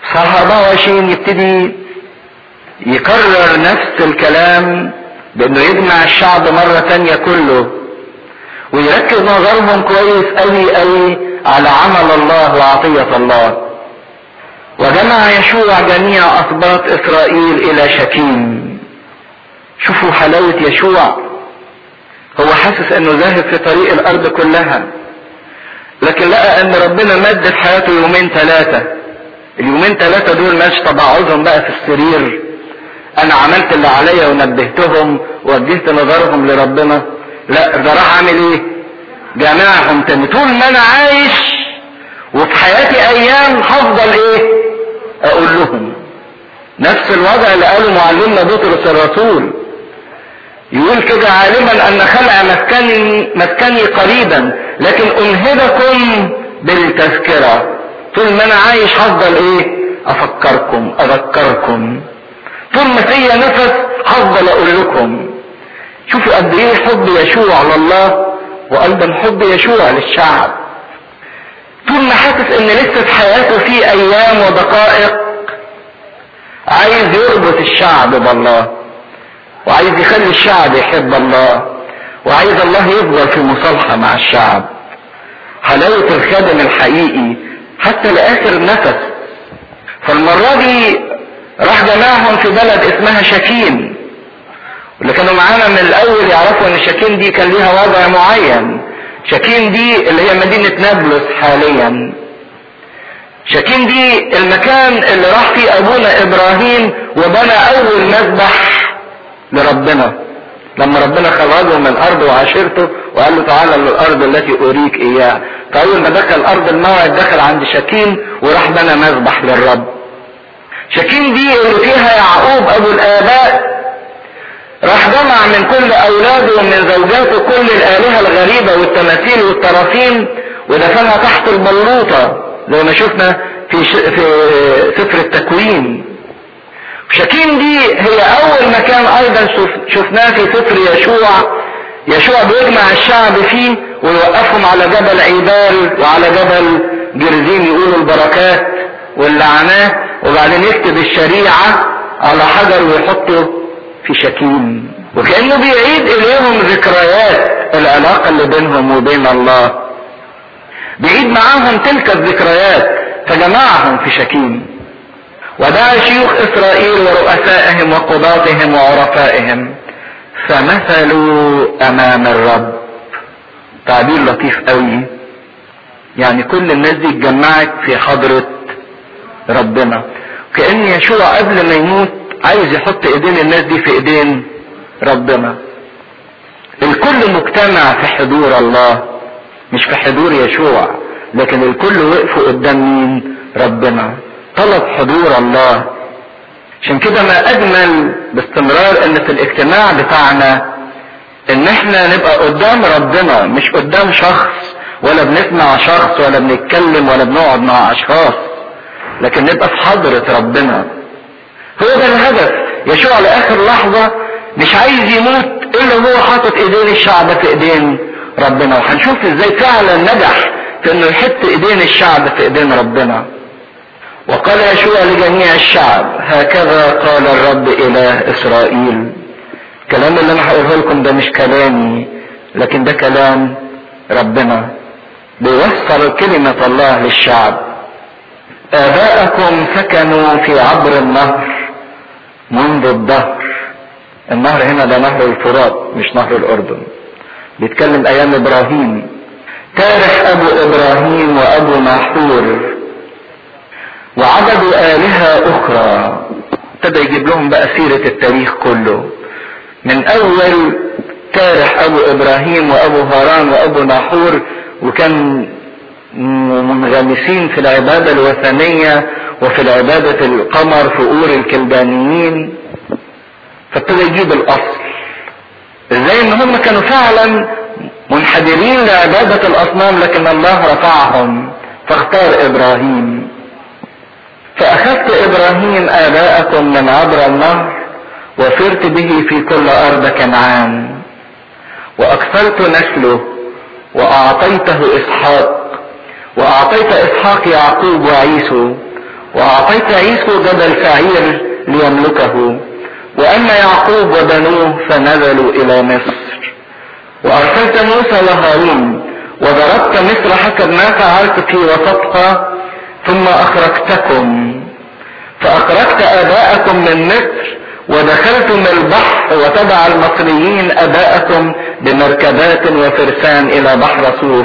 صح 24 يبتدي يكرر نفس الكلام بانه يجمع الشعب مرة تانية كله ويركز نظرهم كويس قوي قوي على عمل الله وعطية الله وجمع يشوع جميع اسباط اسرائيل الى شكيم شوفوا حلاوة يشوع هو حاسس انه ذاهب في طريق الارض كلها لكن لقى ان ربنا مد في حياته يومين ثلاثة اليومين ثلاثة دول ماش تبعوزهم بقى في السرير انا عملت اللي عليا ونبهتهم ووجهت نظرهم لربنا لا ده راح عامل ايه جمعهم تاني طول ما انا عايش وفي حياتي ايام هفضل ايه اقول لهم نفس الوضع اللي قاله معلمنا بطرس الرسول يقول كده عالما ان خلع مسكني مسكني قريبا لكن انهبكم بالتذكرة طول ما انا عايش هفضل ايه افكركم اذكركم طول ما فيا نفس هفضل اقول لكم شوفوا قد ايه حب يشوع لله وايضا حب يشوع للشعب طول ما حاسس ان لسه في حياته في ايام ودقائق عايز يربط الشعب بالله وعايز يخلي الشعب يحب الله وعايز الله يفضل في مصالحة مع الشعب حلاوة الخادم الحقيقي حتى لآخر نفس فالمرة دي راح جمعهم في بلد اسمها شكيم واللي كانوا معانا من الاول يعرفوا ان شكيم دي كان ليها وضع معين شكيم دي اللي هي مدينة نابلس حاليا شكيم دي المكان اللي راح فيه ابونا ابراهيم وبنى اول مذبح لربنا لما ربنا خرجه من الارض وعاشرته وقال له تعالى للارض التي اريك اياها فاول ما دخل ارض الموعد دخل عند شكيم وراح بنى مذبح للرب شكيم دي اللي فيها يعقوب ابو الاباء راح جمع من كل اولاده ومن زوجاته كل الالهه الغريبه والتماثيل والطرافين ودفنها تحت البلوطه زي ما شفنا في ش... في سفر التكوين شكيم دي هي اول مكان ايضا شف... شفناه في سفر يشوع يشوع بيجمع الشعب فيه ويوقفهم على جبل عيبال وعلى جبل جرزيم يقولوا البركات واللعنات وبعدين يكتب الشريعه على حجر ويحطه في شكيم وكأنه بيعيد إليهم ذكريات العلاقة اللي بينهم وبين الله بيعيد معاهم تلك الذكريات فجمعهم في شكيم ودعا شيوخ إسرائيل ورؤسائهم وقضاتهم وعرفائهم فمثلوا أمام الرب تعبير لطيف قوي يعني كل الناس دي اتجمعت في حضرة ربنا كأن يشوع قبل ما يموت عايز يحط ايدين الناس دي في ايدين ربنا الكل مجتمع في حضور الله مش في حضور يشوع لكن الكل وقفوا قدام مين ربنا طلب حضور الله عشان كده ما اجمل باستمرار ان في الاجتماع بتاعنا ان احنا نبقى قدام ربنا مش قدام شخص ولا بنسمع شخص ولا بنتكلم ولا بنقعد مع اشخاص لكن نبقى في حضرة ربنا هو ده الهدف يشوع لاخر لحظة مش عايز يموت الا وهو حاطط ايدين الشعب في ايدين ربنا وهنشوف ازاي فعلا نجح في انه يحط ايدين الشعب في ايدين ربنا وقال يشوع لجميع الشعب هكذا قال الرب اله اسرائيل الكلام اللي انا هقوله لكم ده مش كلامي لكن ده كلام ربنا بيوصل كلمة الله للشعب آباءكم سكنوا في عبر النهر منذ الدهر النهر هنا ده نهر الفرات مش نهر الأردن بيتكلم أيام إبراهيم تارح أبو إبراهيم وأبو ناحور وعبدوا آلهة أخرى ابتدى يجيب لهم بقى سيرة التاريخ كله من أول تارح أبو إبراهيم وأبو هاران وأبو ناحور وكان منغمسين في العبادة الوثنية وفي العبادة القمر في أور الكلدانيين فابتدى يجيب الأصل ازاي ان هم كانوا فعلا منحدرين لعبادة الأصنام لكن الله رفعهم فاختار إبراهيم فأخذت إبراهيم آباءكم من عبر النهر وسرت به في كل أرض كنعان وأكثرت نسله وأعطيته إسحاق وأعطيت إسحاق يعقوب وعيسو واعطيت عيسو جبل سعير ليملكه واما يعقوب وبنوه فنزلوا الى مصر وارسلت موسى وهارون وضربت مصر حسب ما فعلت في وسطها ثم اخرجتكم فاخرجت اباءكم من مصر ودخلتم البحر وتبع المصريين اباءكم بمركبات وفرسان الى بحر صوف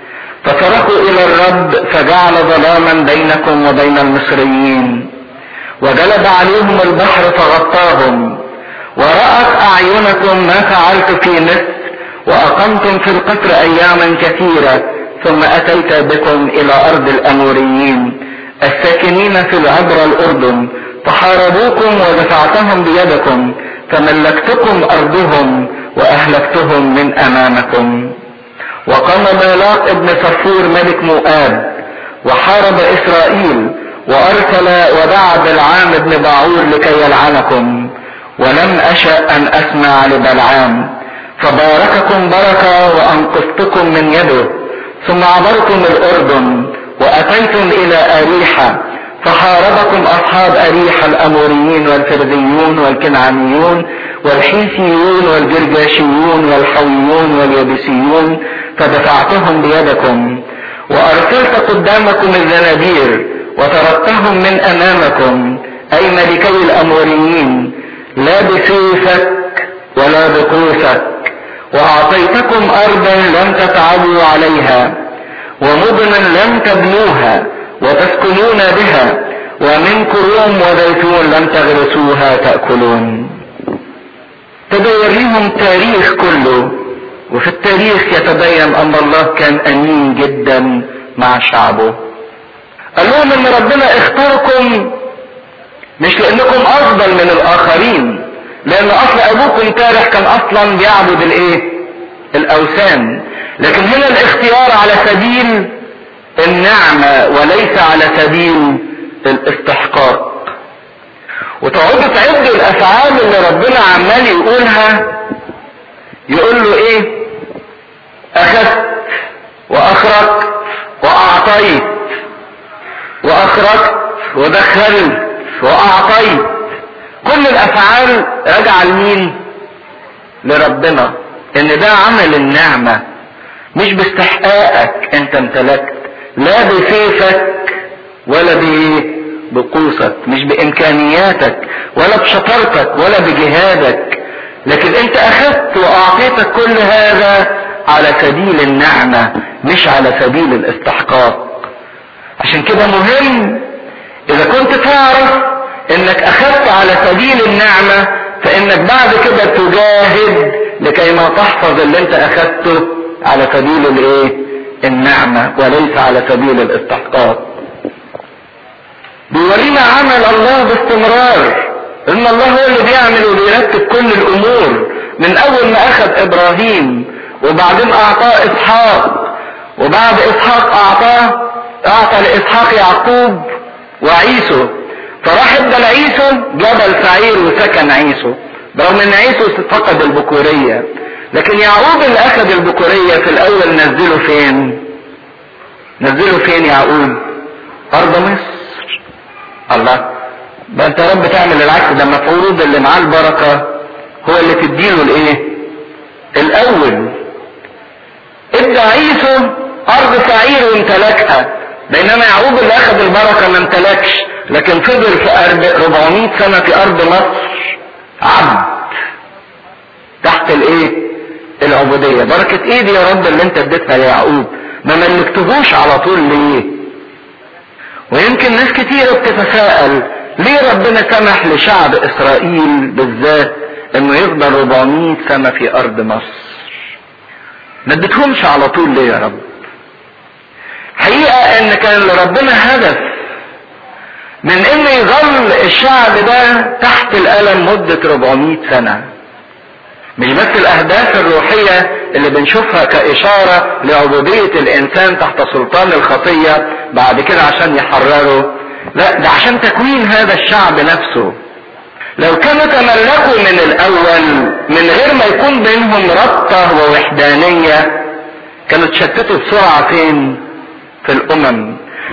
فصرخوا الى الرب فجعل ظلاما بينكم وبين المصريين وجلب عليهم البحر فغطاهم ورأت أعينكم ما فعلت في مصر وأقمتم في القصر أياما كثيرة ثم أتيت بكم إلى أرض الأموريين الساكنين في العبر الأردن فحاربوكم ودفعتهم بيدكم فملكتكم أرضهم وأهلكتهم من أمامكم وقام بالاق ابن صفور ملك مؤاب وحارب إسرائيل وارسل ودعا بلعام بن باعور لكي يلعنكم ولم اشا ان اسمع لبلعام فبارككم بركه وانقذتكم من يده ثم عبرتم الاردن واتيتم الى اريحه فحاربكم اصحاب اريحه الاموريين والفرذيون والكنعانيون والحيثيون والجرجاشيون والحويون واليبسيون فدفعتهم بيدكم وارسلت قدامكم الزنابير وتركتهم من امامكم اي ملكي الاموريين لا بسيفك ولا بقوسك واعطيتكم ارضا لم تتعبوا عليها ومدنا لم تبنوها وتسكنون بها ومن كروم وزيتون لم تغرسوها تاكلون ابتدى يوريهم تاريخ كله وفي التاريخ يتبين ان الله كان امين جدا مع شعبه قال لهم ان ربنا اختاركم مش لانكم افضل من الاخرين لان اصل ابوكم تارح كان اصلا بيعبد الايه الاوثان لكن هنا الاختيار على سبيل النعمة وليس على سبيل الاستحقاق وتقعدوا تعدوا الافعال اللي ربنا عمال يقولها يقول له ايه اخذت واخرجت واعطيت واخرجت ودخلت واعطيت كل الافعال راجعه لمين لربنا ان ده عمل النعمه مش باستحقاقك انت امتلكت لا بسيفك ولا بايه بقوسك مش بامكانياتك ولا بشطارتك ولا بجهادك لكن انت اخذت واعطيتك كل هذا على سبيل النعمه مش على سبيل الاستحقاق عشان كده مهم اذا كنت تعرف انك اخذت على سبيل النعمة فانك بعد كده تجاهد لكي ما تحفظ اللي انت اخذته على سبيل الايه النعمة وليس على سبيل الاستحقاق بيورينا عمل الله باستمرار ان الله هو اللي بيعمل وبيرتب كل الامور من اول ما اخذ ابراهيم وبعدين اعطاه اسحاق وبعد اسحاق اعطاه اعطى لاسحاق يعقوب وعيسو فراح ادى لعيسو جبل سعير وسكن عيسو برغم ان عيسو فقد البكورية لكن يعقوب اللي اخذ البكورية في الاول نزله فين نزله فين يعقوب ارض مصر الله ده انت يا رب تعمل العكس ده المفروض اللي معاه البركة هو اللي تديله الايه الاول ادى عيسو ارض سعير وامتلكها بينما يعقوب اللي اخذ البركه ما امتلكش لكن فضل في 400 سنه في ارض مصر عبد تحت الايه العبوديه بركه ايه دي يا رب اللي انت اديتها ليعقوب ما ملكتهوش على طول ليه ويمكن ناس كتيره بتتساءل ليه ربنا سمح لشعب اسرائيل بالذات انه يفضل 400 سنه في ارض مصر ما اديتهمش على طول ليه يا رب حقيقة ان كان لربنا هدف من ان يظل الشعب ده تحت الالم مدة 400 سنة مش بس الاهداف الروحية اللي بنشوفها كاشارة لعبودية الانسان تحت سلطان الخطية بعد كده عشان يحرره لا ده عشان تكوين هذا الشعب نفسه لو كانوا تملكوا من الاول من غير ما يكون بينهم ربطة ووحدانية كانوا اتشتتوا بسرعة فين في الامم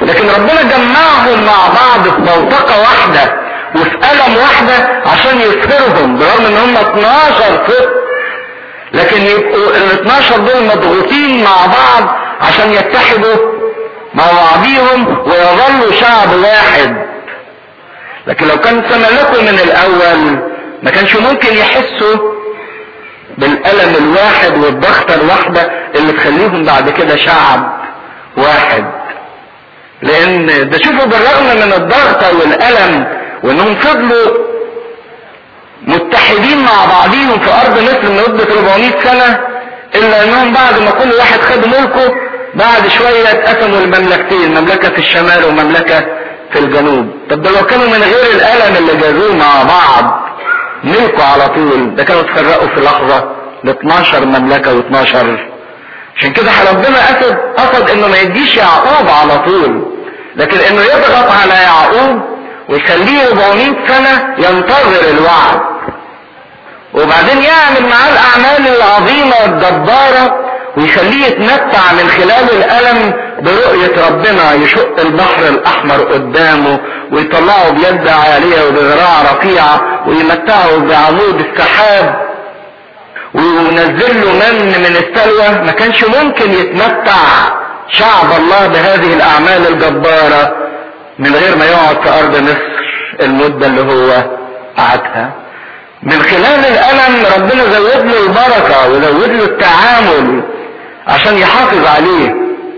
لكن ربنا جمعهم مع بعض في منطقة واحدة وفي قلم واحدة عشان يسفرهم برغم ان هم 12 فت لكن يبقوا ال 12 دول مضغوطين مع بعض عشان يتحدوا مع بعضيهم ويظلوا شعب واحد لكن لو كان تملكوا من الاول ما كانش ممكن يحسوا بالألم الواحد والضغطة الواحدة اللي تخليهم بعد كده شعب واحد لان ده شوفوا بالرغم من الضغطة والألم وانهم فضلوا متحدين مع بعضهم في ارض مصر لمدة 400 سنة الا انهم بعد ما كل واحد خد ملكه بعد شوية اتقسموا المملكتين مملكة في الشمال ومملكة في الجنوب طب ده لو كانوا من غير الالم اللي جازوه مع بعض ملكوا على طول ده كانوا اتفرقوا في لحظة ل 12 مملكة و12 عشان كده ربنا قصد قصد انه ما يديش يعقوب على طول لكن انه يضغط على يعقوب ويخليه 400 سنة ينتظر الوعد وبعدين يعمل معاه الاعمال العظيمة الجبارة ويخليه يتمتع من خلال الالم برؤية ربنا يشق البحر الاحمر قدامه ويطلعه بيد عالية وبذراع رفيعة ويمتعه بعمود السحاب وينزل له من من السلوى ما كانش ممكن يتمتع شعب الله بهذه الاعمال الجبارة من غير ما يقعد في ارض مصر المدة اللي هو قعدها من خلال الالم ربنا زود له البركة وزود له التعامل عشان يحافظ عليه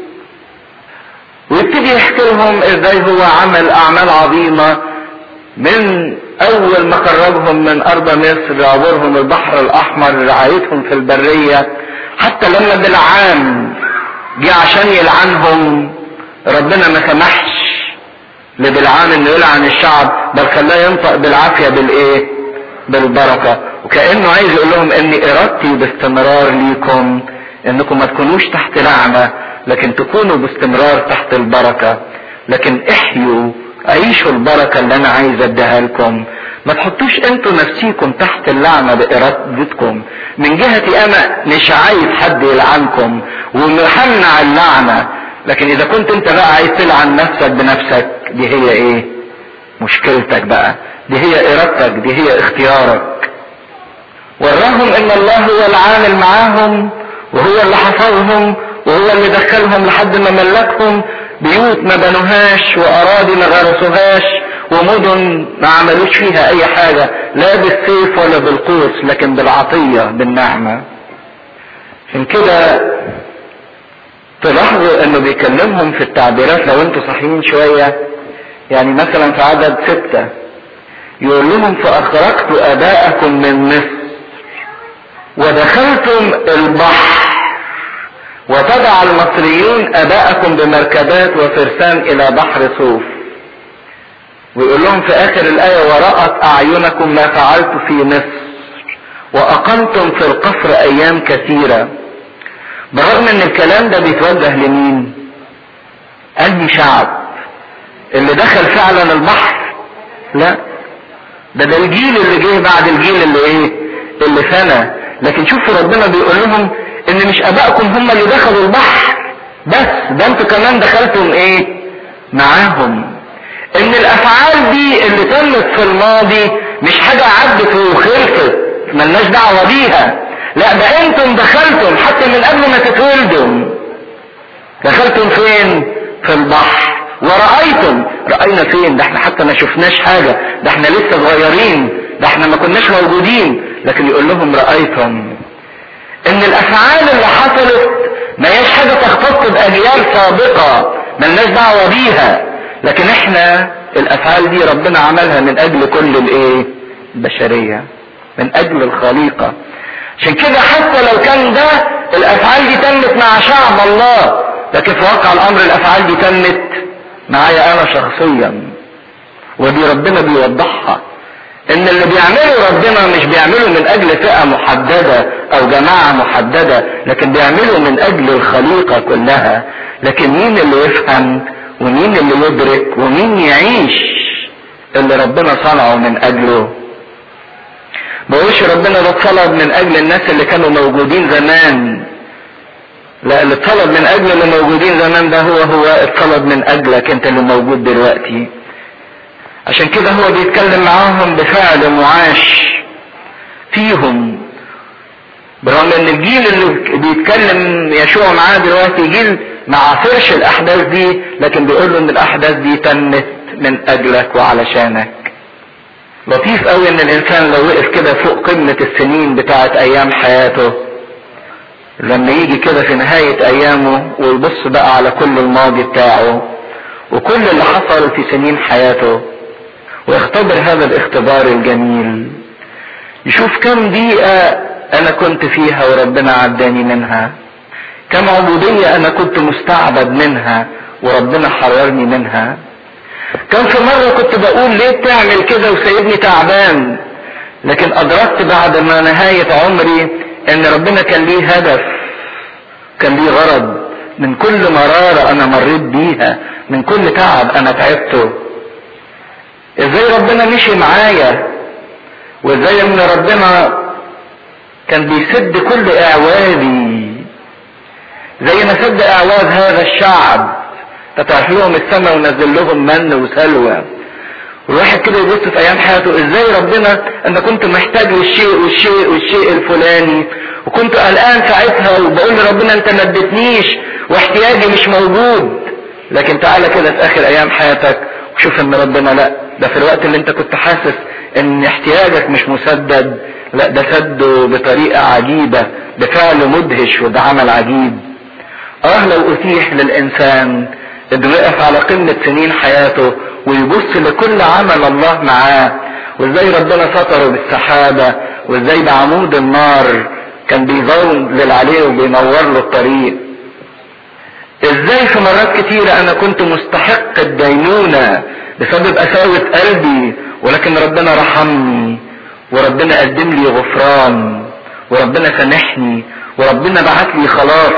ويبتدي يحكي لهم ازاي هو عمل اعمال عظيمة من اول ما خرجهم من ارض مصر عبورهم البحر الاحمر رعايتهم في البرية حتى لما بالعام جه عشان يلعنهم ربنا ما سمحش لبلعام انه يلعن الشعب بل خلاه ينطق بالعافية بالايه بالبركة وكأنه عايز يقول لهم ان ارادتي باستمرار ليكم انكم ما تكونوش تحت لعنة لكن تكونوا باستمرار تحت البركة لكن احيوا عيشوا البركة اللي انا عايز اديها لكم ما تحطوش انتوا نفسيكم تحت اللعنة بارادتكم من جهتي انا مش عايز حد يلعنكم ومحمع اللعنة لكن اذا كنت انت بقى عايز تلعن نفسك بنفسك دي هي ايه مشكلتك بقى دي هي ارادتك دي هي اختيارك وراهم ان الله هو العامل معاهم وهو اللي حفظهم وهو اللي دخلهم لحد ما ملكهم بيوت ما بنوهاش واراضي ما غرسوهاش ومدن ما عملوش فيها اي حاجة لا بالسيف ولا بالقوس لكن بالعطية بالنعمة عشان كده تلاحظوا انه بيكلمهم في التعبيرات لو انتوا صحيين شوية يعني مثلا في عدد ستة يقول لهم فاخرجت اباءكم من مصر ودخلتم البحر وتدع المصريون اباءكم بمركبات وفرسان الى بحر صوف ويقول لهم في اخر الايه ورأت اعينكم ما فعلت في مصر واقمتم في القصر ايام كثيره بالرغم ان الكلام ده بيتوجه لمين انهي شعب اللي دخل فعلا البحر لا ده ده الجيل اللي جه بعد الجيل اللي ايه اللي فنى لكن شوفوا ربنا بيقول لهم ان مش ابائكم هم اللي دخلوا البحر بس ده انتوا كمان دخلتم ايه معاهم ان الافعال دي اللي تمت في الماضي مش حاجة عدت وخلصت ملناش دعوة بيها لا ده انتم دخلتم حتى من قبل ما تتولدوا دخلتم فين في البحر ورأيتم رأينا فين ده احنا حتى ما شفناش حاجة ده احنا لسه صغيرين ده احنا ما كناش موجودين لكن يقول لهم رأيتم ان الافعال اللي حصلت ما هياش حاجة تختص باجيال سابقة ملناش دعوة بيها لكن احنا الافعال دي ربنا عملها من اجل كل الايه البشرية من اجل الخليقة عشان كده حتى لو كان ده الافعال دي تمت مع شعب الله لكن في واقع الامر الافعال دي تمت معايا انا شخصيا ودي ربنا بيوضحها ان اللي بيعمله ربنا مش بيعمله من اجل فئة محددة او جماعة محددة لكن بيعمله من اجل الخليقة كلها لكن مين اللي يفهم ومين اللي يدرك ومين يعيش اللي ربنا صنعه من اجله بقولش ربنا ده طلب من اجل الناس اللي كانوا موجودين زمان لا اللي اتطلب من اجل اللي موجودين زمان ده هو هو اتطلب من اجلك انت اللي موجود دلوقتي عشان كده هو بيتكلم معاهم بفعل معاش فيهم برغم ان الجيل اللي بيتكلم يشوع معاه دلوقتي جيل ما عاصرش الاحداث دي لكن بيقول له ان الاحداث دي تمت من اجلك وعلشانك لطيف قوي ان الانسان لو وقف كده فوق قمة السنين بتاعت ايام حياته لما يجي كده في نهاية ايامه ويبص بقى على كل الماضي بتاعه وكل اللي حصل في سنين حياته ويختبر هذا الاختبار الجميل يشوف كم دقيقة انا كنت فيها وربنا عداني منها كم عبودية انا كنت مستعبد منها وربنا حررني منها كم في مرة كنت بقول ليه بتعمل كده وسايبني تعبان لكن ادركت بعد ما نهاية عمري ان ربنا كان ليه هدف كان ليه غرض من كل مرارة انا مريت بيها من كل تعب انا تعبته ازاي ربنا مشي معايا وازاي ان ربنا كان بيسد كل اعوازي زي ما سد اعواز هذا الشعب فتح لهم السماء ونزل لهم من وسلوى والواحد كده يبص في ايام حياته ازاي ربنا انا كنت محتاج للشيء والشيء والشيء الفلاني وكنت قلقان ساعتها وبقول لربنا انت ما اديتنيش واحتياجي مش موجود لكن تعالى كده في اخر ايام حياتك وشوف ان ربنا لا ده في الوقت اللي انت كنت حاسس ان احتياجك مش مسدد لا ده سده بطريقة عجيبة بفعل مدهش وبعمل عجيب اه لو اتيح للانسان انه يقف على قمة سنين حياته ويبص لكل عمل الله معاه وازاي ربنا ستره بالسحابة وازاي بعمود النار كان بيظلل عليه وبينور له الطريق ازاي في مرات كتيرة انا كنت مستحق الدينونة بسبب قساوة قلبي ولكن ربنا رحمني وربنا قدم لي غفران وربنا سامحني وربنا بعت لي خلاص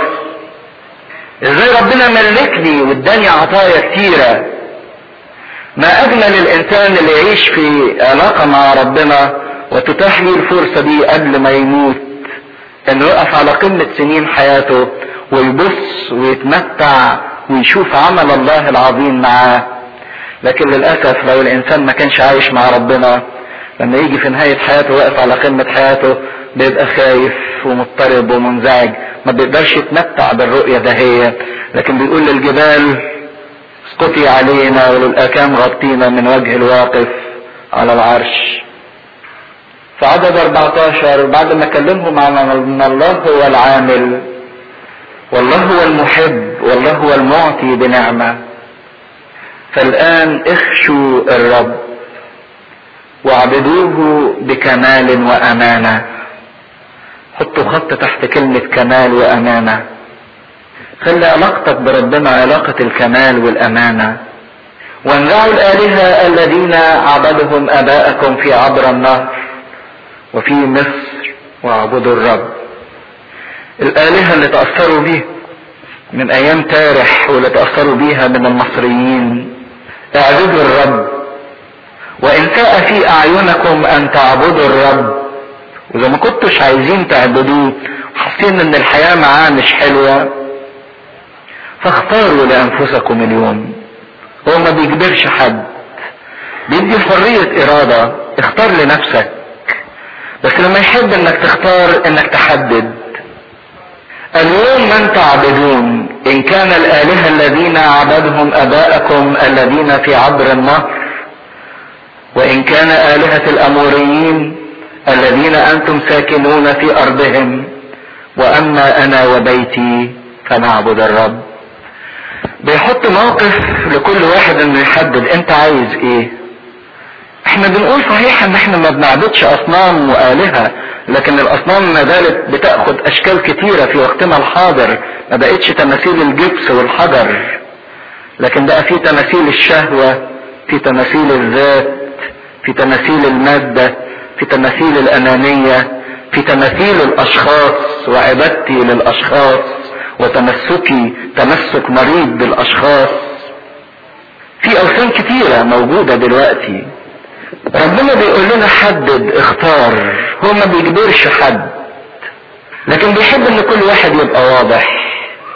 ازاي ربنا ملكني واداني عطايا كتيرة ما اجمل الانسان اللي يعيش في علاقة مع ربنا وتتاح لي الفرصة دي قبل ما يموت انه يقف على قمة سنين حياته ويبص ويتمتع ويشوف عمل الله العظيم معاه لكن للأسف لو الإنسان ما كانش عايش مع ربنا لما يجي في نهاية حياته واقف على قمة حياته بيبقى خايف ومضطرب ومنزعج ما بيقدرش يتمتع بالرؤية دهية لكن بيقول للجبال اسقطي علينا وللأكام غطينا من وجه الواقف على العرش في عدد 14 بعد ما كلمهم عن ان الله هو العامل والله هو المحب والله هو المعطي بنعمه فالآن اخشوا الرب واعبدوه بكمال وأمانة حطوا خط تحت كلمة كمال وأمانة خلي علاقتك بربنا علاقة الكمال والأمانة وانزعوا الآلهة الذين عبدهم آباءكم في عبر النهر وفي مصر واعبدوا الرب الآلهة اللي تأثروا بيه من أيام تارح واللي تأثروا بيها من المصريين اعبدوا الرب وان ساء في اعينكم ان تعبدوا الرب واذا ما كنتش عايزين تعبدوه وحاسين ان الحياة معاه مش حلوة فاختاروا لانفسكم اليوم هو ما بيجبرش حد بيدي حرية ارادة اختار لنفسك بس لما يحب انك تختار انك تحدد اليوم من تعبدون ان كان الالهة الذين عبدهم اباءكم الذين في عبر النهر وان كان الهة الاموريين الذين انتم ساكنون في ارضهم واما انا وبيتي فنعبد الرب بيحط موقف لكل واحد انه يحدد انت عايز ايه احنا بنقول صحيح ان احنا ما بنعبدش اصنام والهة لكن الاصنام ما زالت بتاخد اشكال كتيره في وقتنا الحاضر ما بقتش تماثيل الجبس والحجر لكن بقى في تماثيل الشهوه في تماثيل الذات في تماثيل الماده في تماثيل الانانيه في تماثيل الاشخاص وعبادتي للاشخاص وتمسكي تمسك مريض بالاشخاص في اوثان كتيره موجوده دلوقتي ربنا بيقول لنا حدد اختار هو ما بيجبرش حد لكن بيحب ان كل واحد يبقى واضح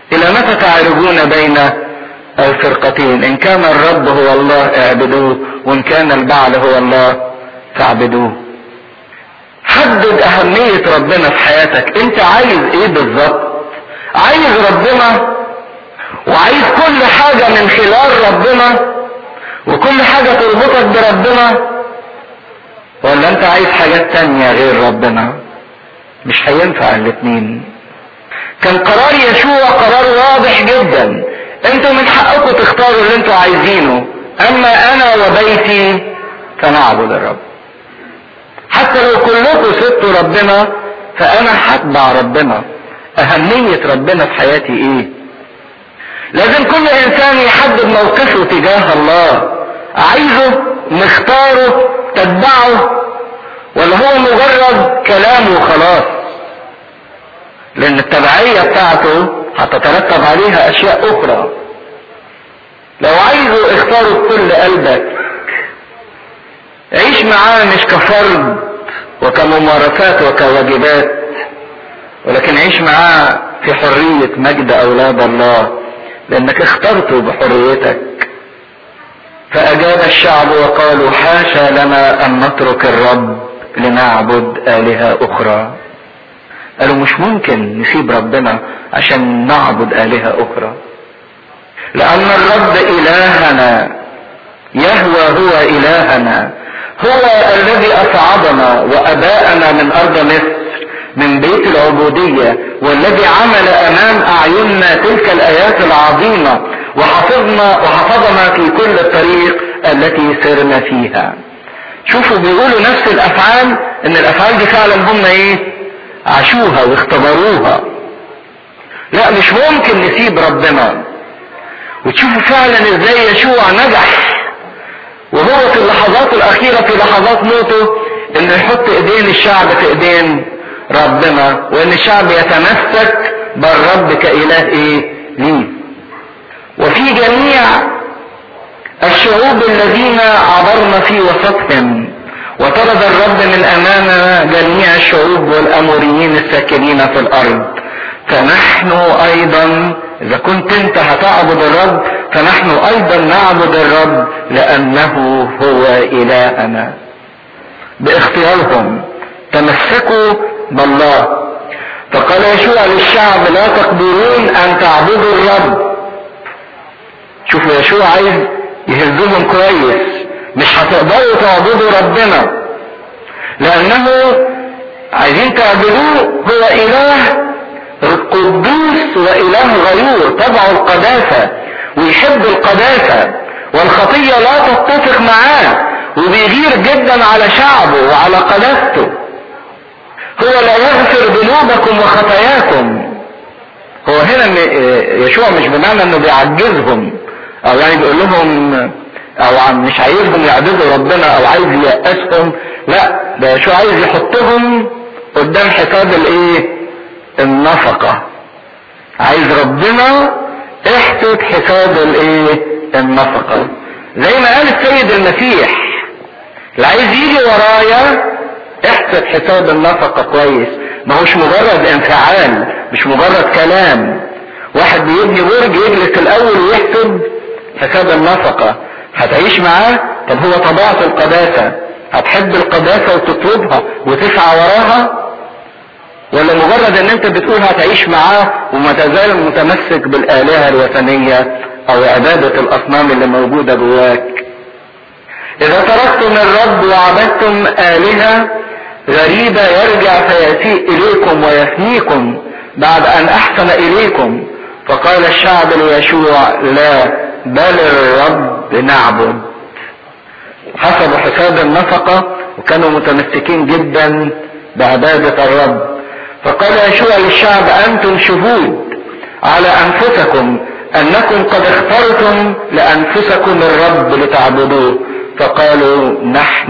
الى متى تعرجون بين الفرقتين ان كان الرب هو الله اعبدوه وان كان البعل هو الله فاعبدوه حدد اهمية ربنا في حياتك انت عايز ايه بالظبط عايز ربنا وعايز كل حاجة من خلال ربنا وكل حاجة تربطك بربنا ولا انت عايز حاجات تانية غير ربنا مش هينفع الاتنين كان قرار يشوع قرار واضح جدا انتوا من حقكم تختاروا اللي انتوا عايزينه اما انا وبيتي فنعبد الرب حتى لو كلكم سبتوا ربنا فانا هتبع ربنا اهمية ربنا في حياتي ايه لازم كل انسان يحدد موقفه تجاه الله عايزه مختاره تتبعه ولا هو مجرد كلام وخلاص لان التبعية بتاعته هتترتب عليها اشياء اخرى لو عايزه اختاره بكل قلبك عيش معاه مش كفرد وكممارسات وكواجبات ولكن عيش معاه في حرية مجد اولاد الله لانك اخترته بحريتك فاجاب الشعب وقالوا حاشا لنا ان نترك الرب لنعبد الهة اخرى قالوا مش ممكن نسيب ربنا عشان نعبد الهة اخرى لان الرب الهنا يهوى هو الهنا هو الذي اصعدنا واباءنا من ارض مصر من بيت العبودية والذي عمل امام اعيننا تلك الايات العظيمة وحفظنا وحفظنا في كل الطريق التي سرنا فيها شوفوا بيقولوا نفس الافعال ان الافعال دي فعلا هم ايه عاشوها واختبروها لا مش ممكن نسيب ربنا وتشوفوا فعلا ازاي يشوع نجح وهو في اللحظات الاخيرة في لحظات موته انه يحط ايدين الشعب في ايدين ربنا وان الشعب يتمسك بالرب كاله ايه ليه وفي جميع الشعوب الذين عبرنا في وسطهم وطرد الرب من امامنا جميع الشعوب والاموريين الساكنين في الارض فنحن ايضا اذا كنت انت هتعبد الرب فنحن ايضا نعبد الرب لانه هو الهنا باختيارهم تمسكوا بالله فقال يشوع للشعب لا تقدرون ان تعبدوا الرب شوفوا يشوع عايز يهزهم كويس مش هتقدروا تعبدوا ربنا لانه عايزين تعبدوه هو اله قدوس واله غيور تبع القداسة ويحب القداسة والخطية لا تتفق معاه وبيغير جدا على شعبه وعلى قداسته هو لا يغفر ذنوبكم وخطاياكم هو هنا يشوع مش بمعنى انه بيعجزهم او يعني بيقول لهم او مش عايزهم يعبدوا ربنا او عايز ييأسهم لا ده يشوع عايز يحطهم قدام حساب الايه النفقة عايز ربنا احسب حساب الايه النفقة زي ما قال السيد المسيح اللي عايز يجي ورايا احسب حساب النفقة كويس ما هوش مجرد انفعال مش مجرد كلام واحد بيبني برج يجلس الاول ويحسب حساب النفقة هتعيش معاه طب هو طبيعة القداسة هتحب القداسة وتطلبها وتسعى وراها ولا مجرد ان انت بتقول هتعيش معاه وما تزال متمسك بالالهة الوثنية او عبادة الاصنام اللي موجودة جواك اذا تركتم الرب وعبدتم الهة غريبة يرجع فيسيء اليكم ويفنيكم بعد ان احسن اليكم فقال الشعب ليشوع لا بل الرب نعبد حسبوا حساب النفقة وكانوا متمسكين جدا بعبادة الرب فقال يشوع للشعب انتم شهود على انفسكم انكم قد اخترتم لانفسكم الرب لتعبدوه فقالوا نحن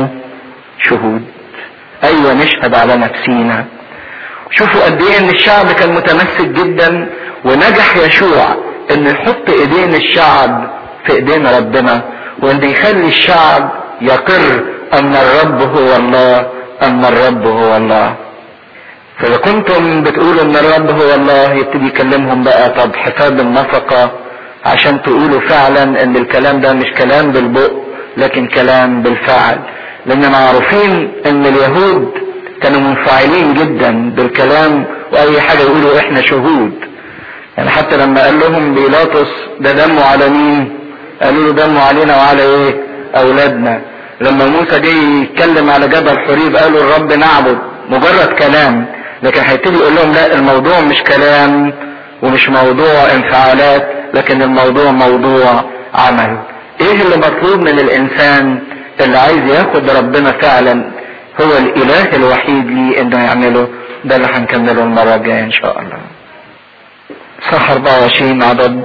شهود ايوه نشهد على نفسينا شوفوا قد ايه ان الشعب كان متمسك جدا ونجح يشوع ان يحط ايدين الشعب في ايدين ربنا وان يخلي الشعب يقر ان الرب هو الله ان الرب هو الله فاذا كنتم بتقولوا ان الرب هو الله يبتدي يكلمهم بقى طب حساب النفقة عشان تقولوا فعلا ان الكلام ده مش كلام بالبق لكن كلام بالفعل لان معروفين ان اليهود كانوا منفعلين جدا بالكلام واي حاجة يقولوا احنا شهود يعني حتى لما قال لهم بيلاطس ده دمه على مين قالوا له دمه علينا وعلى ايه اولادنا لما موسى جه يتكلم على جبل حريب قالوا الرب نعبد مجرد كلام لكن هيبتدي يقول لهم لا الموضوع مش كلام ومش موضوع انفعالات لكن الموضوع موضوع عمل ايه اللي مطلوب من الانسان اللي عايز ياخد ربنا فعلا هو الاله الوحيد ليه انه يعمله ده اللي هنكمله المرة الجاية ان شاء الله صح 24 عدد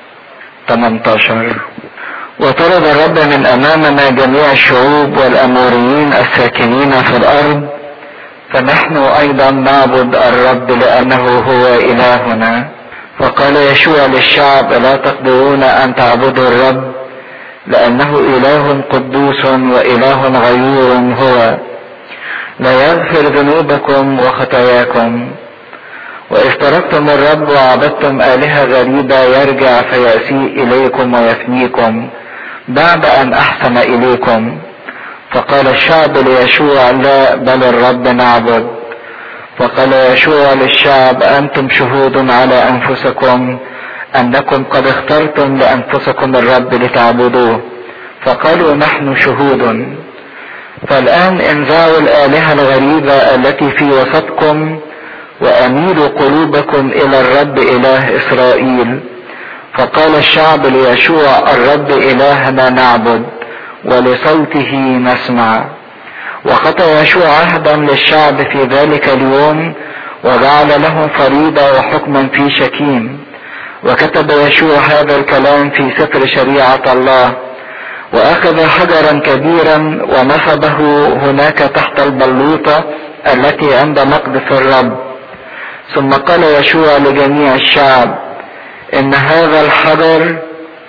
18 وطلب الرب من امامنا جميع الشعوب والاموريين الساكنين في الارض فنحن ايضا نعبد الرب لانه هو الهنا فقال يشوع للشعب لا تقدرون ان تعبدوا الرب لانه اله قدوس واله غيور هو لا يغفر ذنوبكم وخطاياكم وإذ تركتم الرب وعبدتم آلهة غريبة يرجع فيأسيء إليكم ويفنيكم بعد أن أحسن إليكم فقال الشعب ليشوع لا بل الرب نعبد فقال يشوع للشعب أنتم شهود على أنفسكم أنكم قد اخترتم لأنفسكم الرب لتعبدوه فقالوا نحن شهود فالآن انزعوا الآلهة الغريبة التي في وسطكم وأميلوا قلوبكم إلى الرب إله إسرائيل فقال الشعب ليشوع الرب إلهنا نعبد ولصوته نسمع وقطع يشوع عهدا للشعب في ذلك اليوم وجعل لهم فريضة وحكما في شكيم وكتب يشوع هذا الكلام في سفر شريعة الله واخذ حجرا كبيرا ونصبه هناك تحت البلوطة التي عند مقدس الرب ثم قال يشوع لجميع الشعب ان هذا الحجر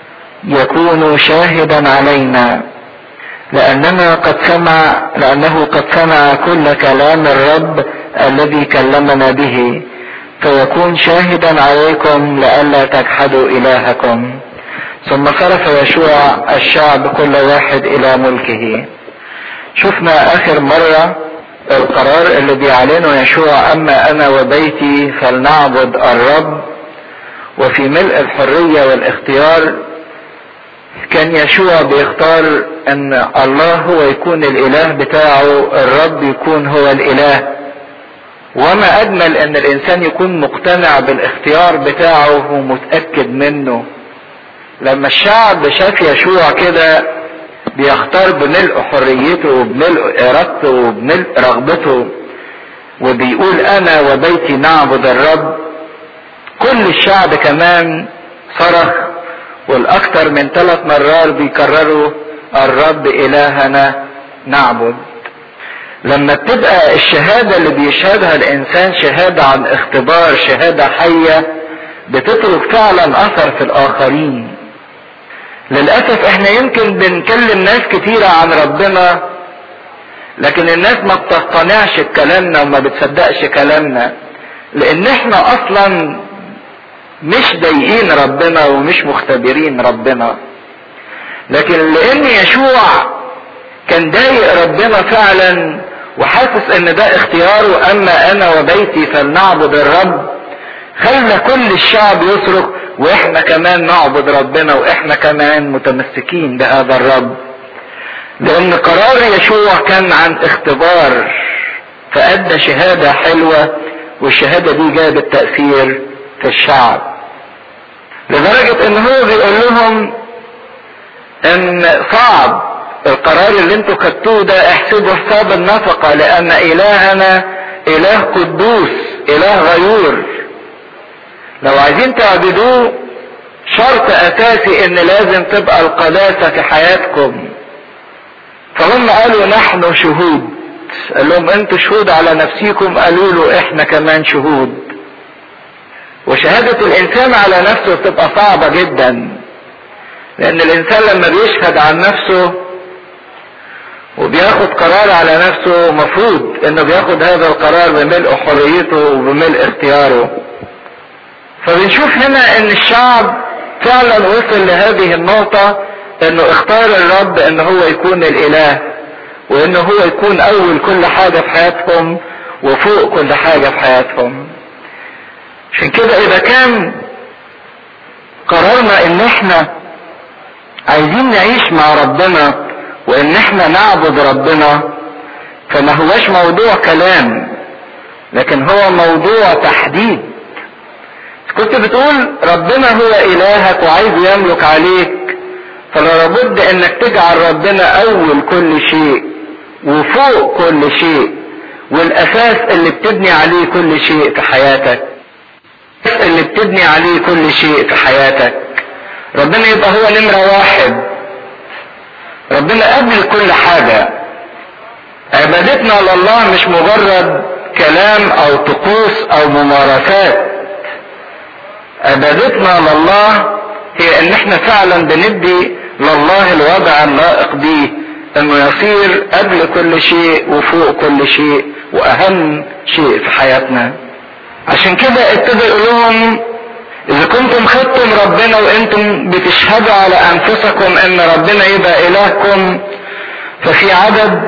يكون شاهدا علينا لاننا قد سمع لانه قد سمع كل كلام الرب الذي كلمنا به فيكون شاهدا عليكم لئلا تجحدوا الهكم ثم صرف يشوع الشعب كل واحد الى ملكه شفنا اخر مرة القرار اللي بيعلنه يشوع اما انا وبيتي فلنعبد الرب وفي ملء الحرية والاختيار كان يشوع بيختار ان الله هو يكون الاله بتاعه الرب يكون هو الاله وما اجمل ان الانسان يكون مقتنع بالاختيار بتاعه ومتأكد منه لما الشعب شاف يشوع كده بيختار بملء حريته وبملء ارادته وبملء رغبته وبيقول انا وبيتي نعبد الرب كل الشعب كمان صرخ والاكثر من ثلاث مرات بيكرروا الرب الهنا نعبد لما بتبقى الشهاده اللي بيشهدها الانسان شهاده عن اختبار شهاده حيه بتترك فعلا اثر في الاخرين للاسف احنا يمكن بنكلم ناس كتيرة عن ربنا لكن الناس ما بتقتنعش بكلامنا وما بتصدقش كلامنا لان احنا اصلا مش ضايقين ربنا ومش مختبرين ربنا لكن لان يشوع كان ضايق ربنا فعلا وحاسس ان ده اختياره اما انا وبيتي فلنعبد الرب خلى كل الشعب يصرخ واحنا كمان نعبد ربنا واحنا كمان متمسكين بهذا الرب لان قرار يشوع كان عن اختبار فادى شهادة حلوة والشهادة دي جابت تأثير في الشعب لدرجة ان هو بيقول لهم ان صعب القرار اللي انتوا خدتوه ده احسبوا حساب النفقة لان الهنا اله قدوس اله غيور لو عايزين تعبدوه شرط اساسي ان لازم تبقى القداسة في حياتكم فهم قالوا نحن شهود قال لهم انتوا شهود على نفسيكم قالوا له احنا كمان شهود وشهادة الانسان على نفسه بتبقى صعبة جدا لان الانسان لما بيشهد عن نفسه وبياخد قرار على نفسه مفروض انه بياخد هذا القرار بملء حريته وبملء اختياره فبنشوف هنا ان الشعب فعلا وصل لهذه النقطة انه اختار الرب ان هو يكون الاله وان هو يكون اول كل حاجة في حياتهم وفوق كل حاجة في حياتهم عشان كده اذا كان قررنا ان احنا عايزين نعيش مع ربنا وان احنا نعبد ربنا فما هوش موضوع كلام لكن هو موضوع تحديد كنت بتقول ربنا هو الهك وعايز يملك عليك فلا بد انك تجعل ربنا اول كل شيء وفوق كل شيء والاساس اللي بتبني عليه كل شيء في حياتك اللي بتبني عليه كل شيء في حياتك ربنا يبقى هو نمرة واحد ربنا قبل كل حاجة عبادتنا لله مش مجرد كلام او طقوس او ممارسات عبادتنا لله هي ان احنا فعلا بندي لله الوضع اللائق بيه انه يصير قبل كل شيء وفوق كل شيء واهم شيء في حياتنا عشان كده ابتدى يقول لهم اذا كنتم خدتم ربنا وانتم بتشهدوا على انفسكم ان ربنا يبقى الهكم ففي عدد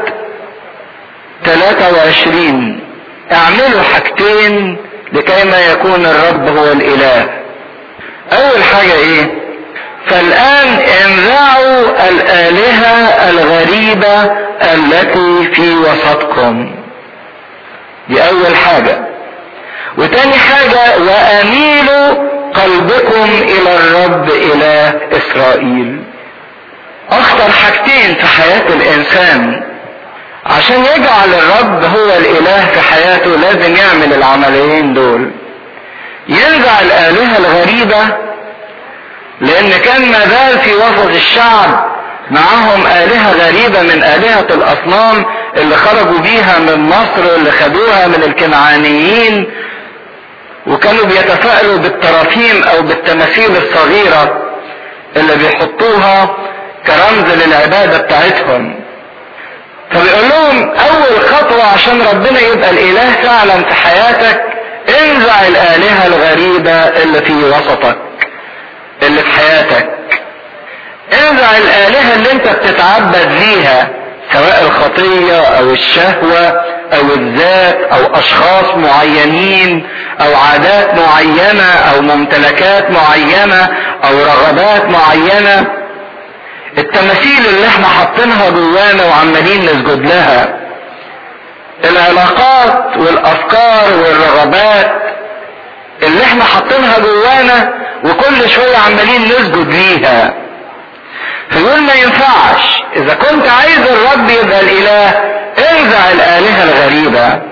23 اعملوا حاجتين لكي ما يكون الرب هو الاله اول حاجة ايه فالان انزعوا الالهة الغريبة التي في وسطكم دي اول حاجة وتاني حاجة واميلوا قلبكم الى الرب اله اسرائيل اخطر حاجتين في حياة الانسان عشان يجعل الرب هو الاله في حياته لازم يعمل العمليين دول ينزع الالهة الغريبة لان كان ما زال في وسط الشعب معاهم آلهة غريبة من آلهة الأصنام اللي خرجوا بيها من مصر اللي خدوها من الكنعانيين وكانوا بيتفائلوا بالترافيم أو بالتماثيل الصغيرة اللي بيحطوها كرمز للعبادة بتاعتهم فبيقول لهم أول خطوة عشان ربنا يبقى الإله فعلا في حياتك انزع الآلهة الغريبة اللي في وسطك اللي في حياتك انزع الآلهة اللي انت بتتعبد ليها سواء الخطية او الشهوة او الذات او اشخاص معينين او عادات معينة او ممتلكات معينة او رغبات معينة التماثيل اللي احنا حاطينها جوانا وعمالين نسجد لها العلاقات والافكار والرغبات اللي احنا حاطينها جوانا وكل شوية عمالين نسجد ليها فيقول ما ينفعش اذا كنت عايز الرب يبقى الاله انزع الالهة الغريبة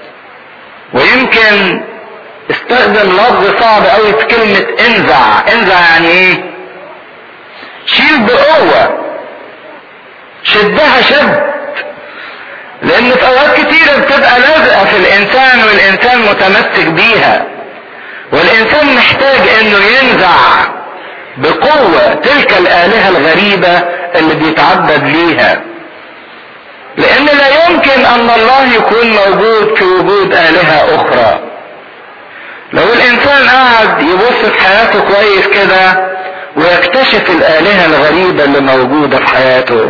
ويمكن استخدم لفظ صعب قوي في كلمة انزع انزع يعني ايه شيل بقوة شدها شد لان في اوقات كتيرة بتبقى لازقة في الانسان والانسان متمسك بيها والانسان محتاج انه ينزع بقوة تلك الالهة الغريبة اللي بيتعبد ليها لان لا يمكن ان الله يكون موجود في وجود الهة اخرى لو الانسان قاعد يبص في حياته كويس كده ويكتشف الالهة الغريبة اللي موجودة في حياته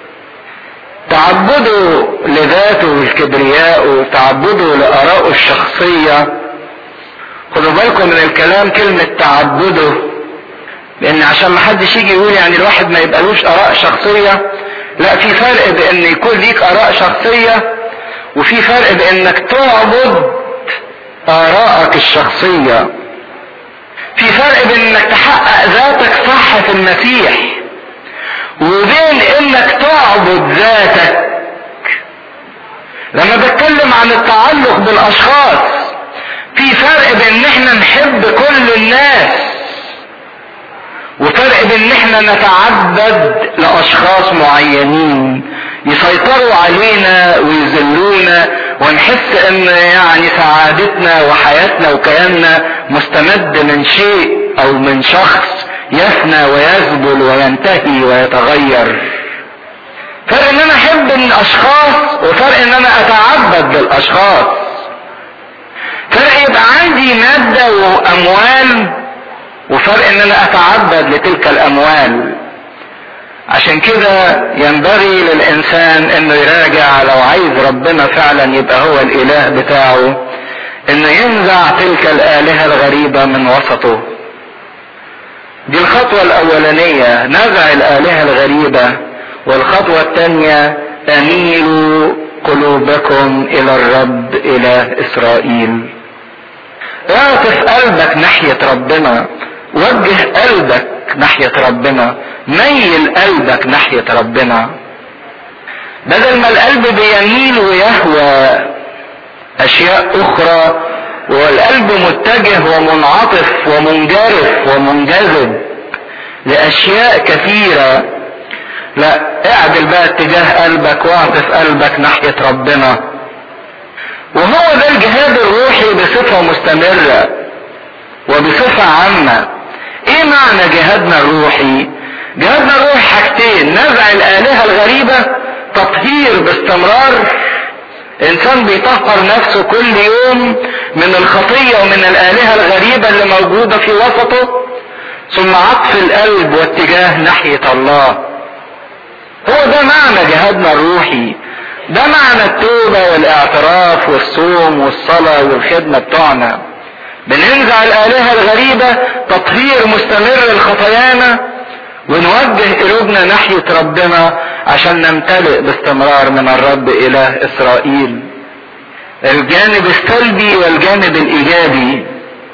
تعبده لذاته والكبرياء وتعبده لآرائه الشخصية خدوا بالكم من الكلام كلمة تعبده لأن عشان ما حدش يجي يقول يعني الواحد ما يبقالوش آراء شخصية لا في فرق بأن يكون ليك آراء شخصية وفي فرق بأنك تعبد آرائك الشخصية في فرق بين انك تحقق ذاتك صح في المسيح وبين انك تعبد ذاتك لما بتكلم عن التعلق بالاشخاص في فرق بين ان احنا نحب كل الناس وفرق بين ان احنا نتعبد لاشخاص معينين يسيطروا علينا ويذلونا ونحس ان يعني سعادتنا وحياتنا وكياننا مستمد من شيء او من شخص يفنى ويذبل وينتهي ويتغير فرق ان انا احب ان اشخاص وفرق ان انا اتعبد للاشخاص فرق يبقى عندي مادة واموال وفرق ان انا اتعبد لتلك الاموال عشان كده ينبغي للانسان انه يراجع لو عايز ربنا فعلا يبقى هو الاله بتاعه انه ينزع تلك الالهة الغريبة من وسطه دي الخطوة الاولانية نزع الالهة الغريبة والخطوة الثانية اميلوا قلوبكم الى الرب اله اسرائيل اعطف قلبك ناحية ربنا وجه قلبك ناحية ربنا ميل قلبك ناحية ربنا بدل ما القلب بيميل ويهوى اشياء اخرى والقلب متجه ومنعطف ومنجرف ومنجذب لاشياء كثيرة لا اعدل بقى اتجاه قلبك واعطف قلبك ناحية ربنا وهو ده الجهاد الروحي بصفة مستمرة وبصفة عامة ايه معنى جهادنا الروحي جهادنا الروحي حاجتين نزع الالهة الغريبة تطهير باستمرار انسان بيطهر نفسه كل يوم من الخطية ومن الالهة الغريبة اللي موجودة في وسطه ثم عطف القلب واتجاه ناحية الله هو ده معنى جهادنا الروحي ده معنى التوبة والاعتراف والصوم والصلاة والخدمة بتوعنا بننزع الآلهة الغريبة تطهير مستمر لخطايانا ونوجه قلوبنا ناحية ربنا عشان نمتلئ باستمرار من الرب إله إسرائيل الجانب السلبي والجانب الإيجابي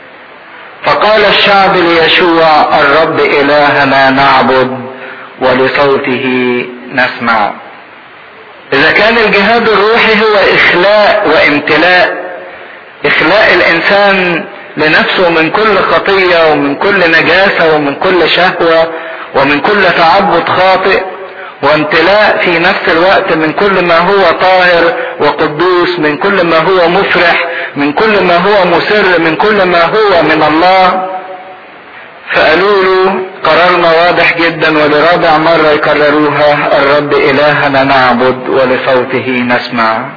فقال الشعب ليشوع الرب إلهنا نعبد ولصوته نسمع إذا كان الجهاد الروحي هو إخلاء وامتلاء إخلاء الإنسان لنفسه من كل خطية ومن كل نجاسة ومن كل شهوة ومن كل تعبد خاطئ وامتلاء في نفس الوقت من كل ما هو طاهر وقدوس من كل ما هو مفرح من كل ما هو مسر من كل ما هو من الله فقالوا له قرارنا واضح جدا ولرابع مرة يكرروها الرب إلهنا نعبد ولصوته نسمع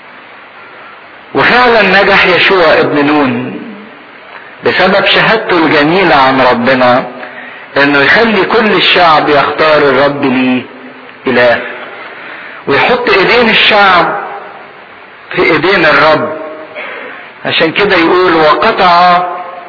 وفعلا نجح يشوع ابن نون بسبب شهادته الجميلة عن ربنا انه يخلي كل الشعب يختار الرب ليه اله ويحط ايدين الشعب في ايدين الرب عشان كده يقول وقطع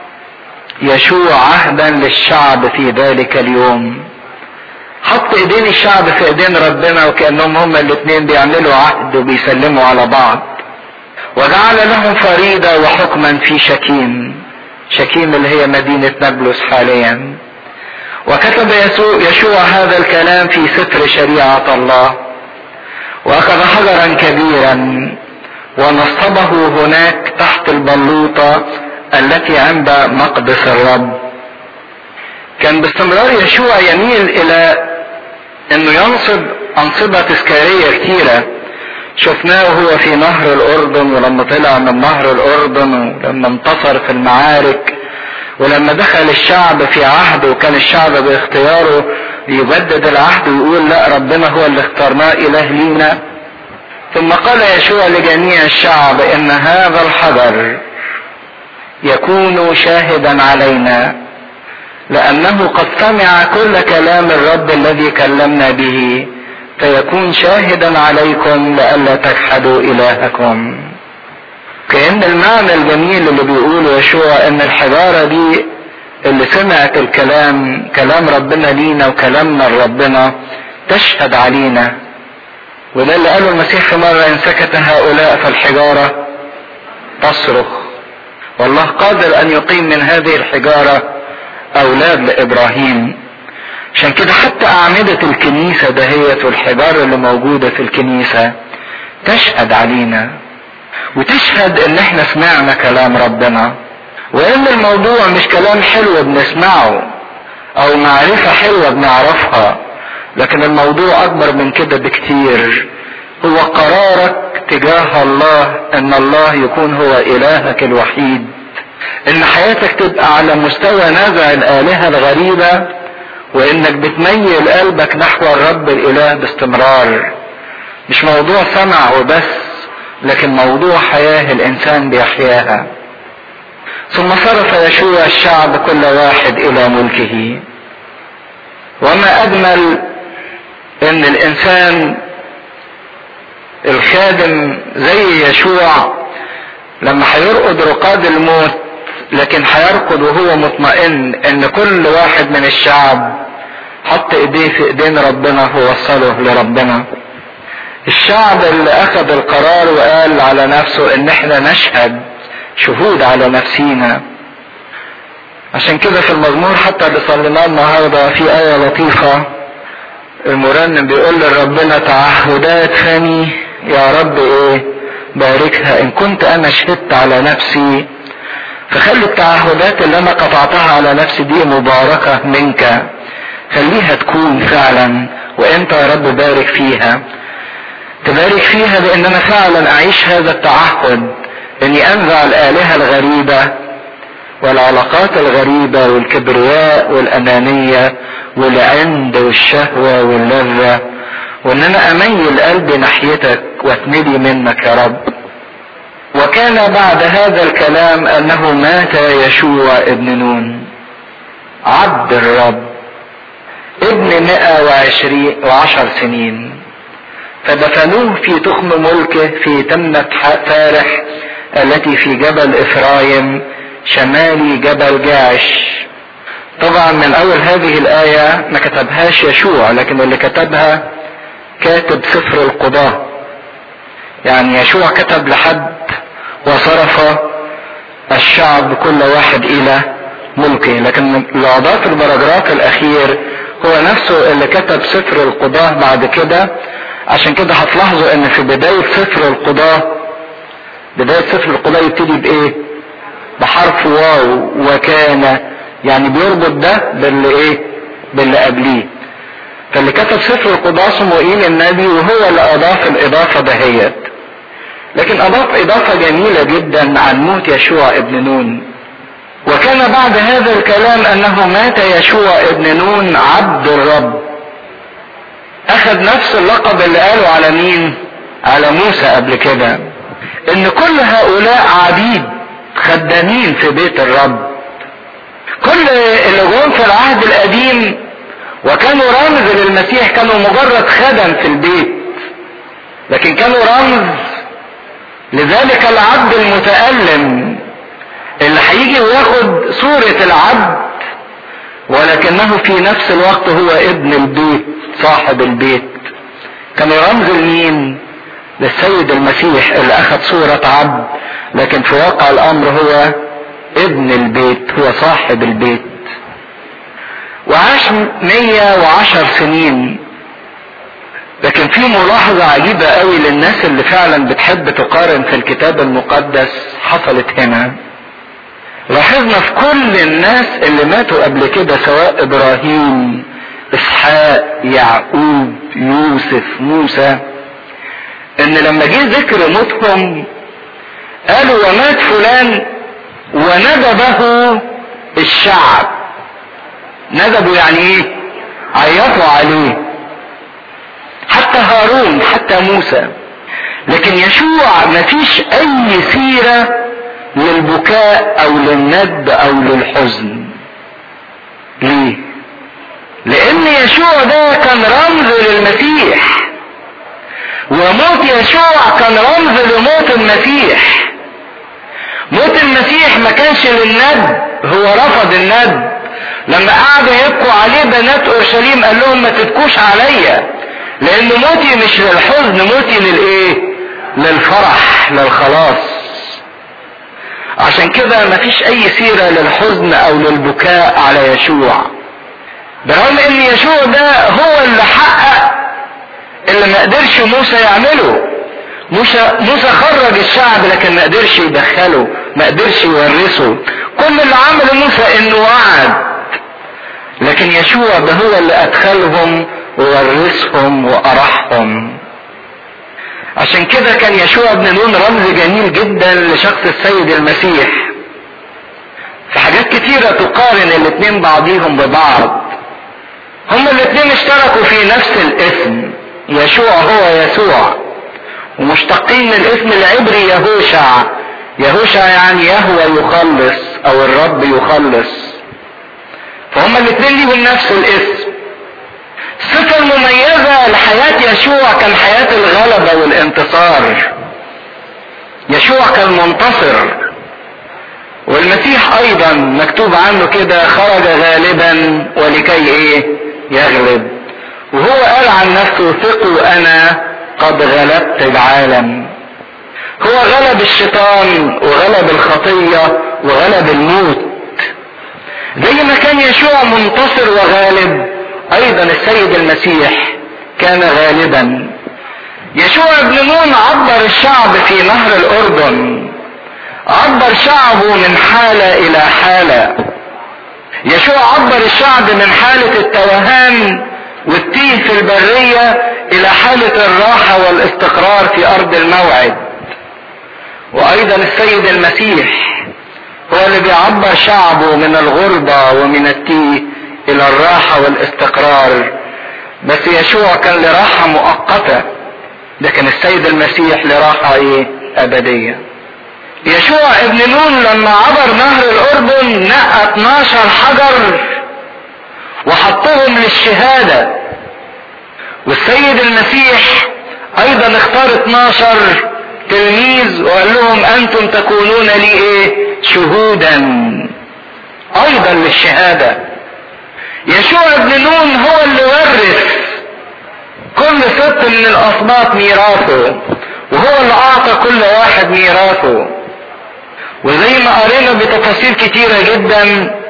يشوع عهدا للشعب في ذلك اليوم حط ايدين الشعب في ايدين ربنا وكانهم هما الاثنين بيعملوا عهد وبيسلموا على بعض وجعل لهم فريضة وحكما في شكيم شكيم اللي هي مدينة نابلس حاليا وكتب يسوع, يشوع هذا الكلام في ستر شريعة الله واخذ حجرا كبيرا ونصبه هناك تحت البلوطة التي عند مقدس الرب كان باستمرار يشوع يميل الى انه ينصب انصبة تذكارية كتيرة شفناه هو في نهر الاردن ولما طلع من نهر الاردن ولما انتصر في المعارك ولما دخل الشعب في عهد وكان الشعب باختياره يجدد العهد ويقول لا ربنا هو اللي اخترناه اله لينا ثم قال يشوع لجميع الشعب ان هذا الحجر يكون شاهدا علينا لانه قد سمع كل كلام الرب الذي كلمنا به فيكون شاهدا عليكم لئلا تجحدوا الهكم كأن المعنى الجميل اللي بيقوله يشوع ان الحجارة دي اللي سمعت الكلام كلام ربنا لينا وكلامنا لربنا تشهد علينا وده اللي قاله المسيح في مرة ان سكت هؤلاء فالحجارة تصرخ والله قادر ان يقيم من هذه الحجارة اولاد لابراهيم عشان كده حتى اعمدة الكنيسة دهيت والحجارة اللي موجودة في الكنيسة تشهد علينا وتشهد ان احنا سمعنا كلام ربنا وان الموضوع مش كلام حلو بنسمعه او معرفة حلوة بنعرفها لكن الموضوع اكبر من كده بكتير هو قرارك تجاه الله ان الله يكون هو الهك الوحيد ان حياتك تبقى على مستوى نزع الالهة الغريبة وانك بتميل قلبك نحو الرب الاله باستمرار مش موضوع سمع وبس لكن موضوع حياة الانسان بيحياها ثم صرف يشوع الشعب كل واحد الى ملكه وما اجمل ان الانسان الخادم زي يشوع لما هيرقد رقاد الموت لكن هيرقد وهو مطمئن ان كل واحد من الشعب حط ايديه في ايدين ربنا ووصله لربنا الشعب اللي اخذ القرار وقال على نفسه ان احنا نشهد شهود على نفسينا عشان كده في المزمور حتى اللي صليناه النهارده في آية لطيفة المرنم بيقول لربنا تعهدات فمي يا رب ايه باركها ان كنت انا شهدت على نفسي فخلي التعهدات اللي انا قطعتها على نفسي دي مباركة منك خليها تكون فعلا وانت يا رب بارك فيها تبارك فيها بان انا فعلا اعيش هذا التعهد اني انزع الالهة الغريبة والعلاقات الغريبة والكبرياء والانانية والعند والشهوة واللذة وان انا اميل قلبي ناحيتك واتملي منك يا رب وكان بعد هذا الكلام انه مات يشوع ابن نون عبد الرب ابن مئة وعشرين وعشر سنين فدفنوه في تخم ملكه في تمة فارح التي في جبل افرايم شمالي جبل جاش طبعا من اول هذه الاية ما كتبهاش يشوع لكن اللي كتبها كاتب سفر القضاة يعني يشوع كتب لحد وصرف الشعب كل واحد الى ملكه لكن اللي اضاف البراجراف الاخير هو نفسه اللي كتب سفر القضاة بعد كده عشان كده هتلاحظوا ان في بداية سفر القضاة بداية سفر القضاة يبتدي بايه بحرف واو وكان يعني بيربط ده باللي ايه باللي قبليه فاللي كتب سفر القضاة صموئيل النبي وهو اللي اضاف الاضافة دهيت لكن اضاف اضافة جميلة جدا عن موت يشوع ابن نون وكان بعد هذا الكلام انه مات يشوع ابن نون عبد الرب اخذ نفس اللقب اللي قالوا على مين على موسى قبل كده ان كل هؤلاء عبيد خدامين في بيت الرب كل اللي جم في العهد القديم وكانوا رمز للمسيح كانوا مجرد خدم في البيت لكن كانوا رمز لذلك العبد المتألم اللي هيجي وياخد صورة العبد ولكنه في نفس الوقت هو ابن البيت صاحب البيت كان رمز لمين للسيد المسيح اللي اخذ صورة عبد لكن في واقع الامر هو ابن البيت هو صاحب البيت وعاش مية وعشر سنين لكن في ملاحظة عجيبة قوي للناس اللي فعلا بتحب تقارن في الكتاب المقدس حصلت هنا لاحظنا في كل الناس اللي ماتوا قبل كده سواء ابراهيم اسحاق يعقوب يوسف موسى ان لما جه ذكر موتهم قالوا ومات فلان وندبه الشعب ندبوا يعني ايه عيطوا عليه حتى هارون حتى موسى لكن يشوع مفيش اي سيرة للبكاء او للند او للحزن ليه لان يشوع ده كان رمز للمسيح وموت يشوع كان رمز لموت المسيح موت المسيح ما كانش للند هو رفض الند لما قعدوا يبكوا عليه بنات اورشليم قال لهم ما تبكوش عليا لان موتي مش للحزن موتي للايه للفرح للخلاص عشان كده مفيش اي سيرة للحزن او للبكاء على يشوع برغم ان يشوع ده هو اللي حقق اللي ما قدرش موسى يعمله موسى موسى خرج الشعب لكن ما قدرش يدخله ما قدرش يورثه كل اللي عمله موسى انه وعد لكن يشوع ده هو اللي ادخلهم وورثهم وارحهم عشان كده كان يشوع بن نون رمز جميل جدا لشخص السيد المسيح في حاجات كتيرة تقارن الاتنين بعضيهم ببعض هما الاتنين اشتركوا في نفس الاسم يشوع هو يسوع ومشتقين من الاسم العبري يهوشع يهوشع يعني يهوى يخلص او الرب يخلص فهما الاثنين ليهم نفس الاسم الصفة المميزة لحياة يشوع كان حياة الغلبة والانتصار يشوع كان منتصر والمسيح ايضا مكتوب عنه كده خرج غالبا ولكي ايه يغلب وهو قال عن نفسه ثقوا انا قد غلبت العالم هو غلب الشيطان وغلب الخطية وغلب الموت زي ما كان يشوع منتصر وغالب ايضا السيد المسيح كان غالبا يشوع بن نون عبر الشعب في نهر الاردن عبر شعبه من حالة الى حالة يشوع عبر الشعب من حالة التوهان والتيه في البرية الى حالة الراحة والاستقرار في ارض الموعد وايضا السيد المسيح هو اللي بيعبر شعبه من الغربة ومن التيه الى الراحة والاستقرار بس يشوع كان لراحة مؤقتة لكن السيد المسيح لراحة ايه ابدية يشوع ابن نون لما عبر نهر الاردن نقى 12 حجر وحطهم للشهادة والسيد المسيح ايضا اختار 12 تلميذ وقال لهم انتم تكونون لي ايه شهودا ايضا للشهادة يشوع ابن نون هو اللي ورث كل ست من الاسباط ميراثه وهو اللي اعطى كل واحد ميراثه وزي ما قرينا بتفاصيل كتيرة جدا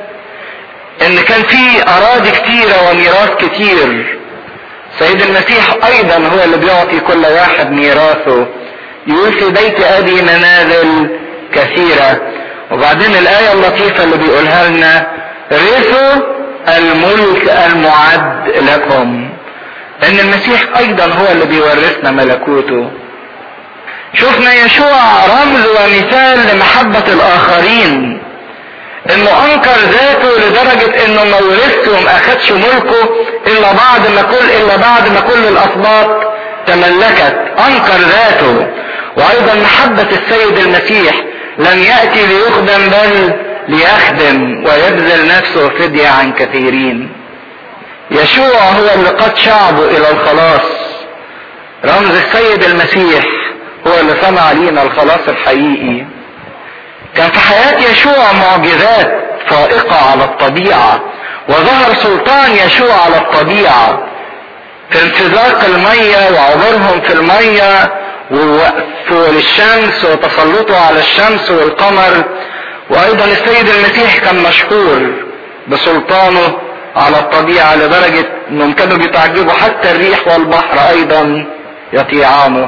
ان كان في اراضي كتيرة وميراث كتير سيد المسيح ايضا هو اللي بيعطي كل واحد ميراثه يقول في بيت ابي منازل كثيرة وبعدين الاية اللطيفة اللي بيقولها لنا رثوا الملك المعد لكم ان المسيح ايضا هو اللي بيورثنا ملكوته شفنا يشوع رمز ومثال لمحبة الاخرين انه انكر ذاته لدرجة انه ما ورثش وما اخدش ملكه الا بعد ما كل الا بعد ما كل الاسباط تملكت انكر ذاته وايضا محبة السيد المسيح لم يأتي ليخدم بل ليخدم ويبذل نفسه فدية عن كثيرين يشوع هو اللي قاد شعبه الى الخلاص رمز السيد المسيح هو اللي صنع لينا الخلاص الحقيقي كان في حياة يشوع معجزات فائقة على الطبيعة وظهر سلطان يشوع على الطبيعة في انفذاق المية وعبورهم في المية ووقفه للشمس وتسلطه على الشمس والقمر وايضا السيد المسيح كان مشهور بسلطانه على الطبيعة لدرجة انهم كانوا بيتعجبوا حتى الريح والبحر ايضا يطيعانه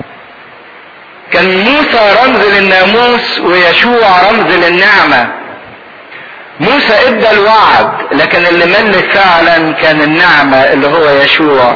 كان موسى رمز للناموس ويشوع رمز للنعمة موسى ادى الوعد لكن اللي ملك فعلا كان النعمة اللي هو يشوع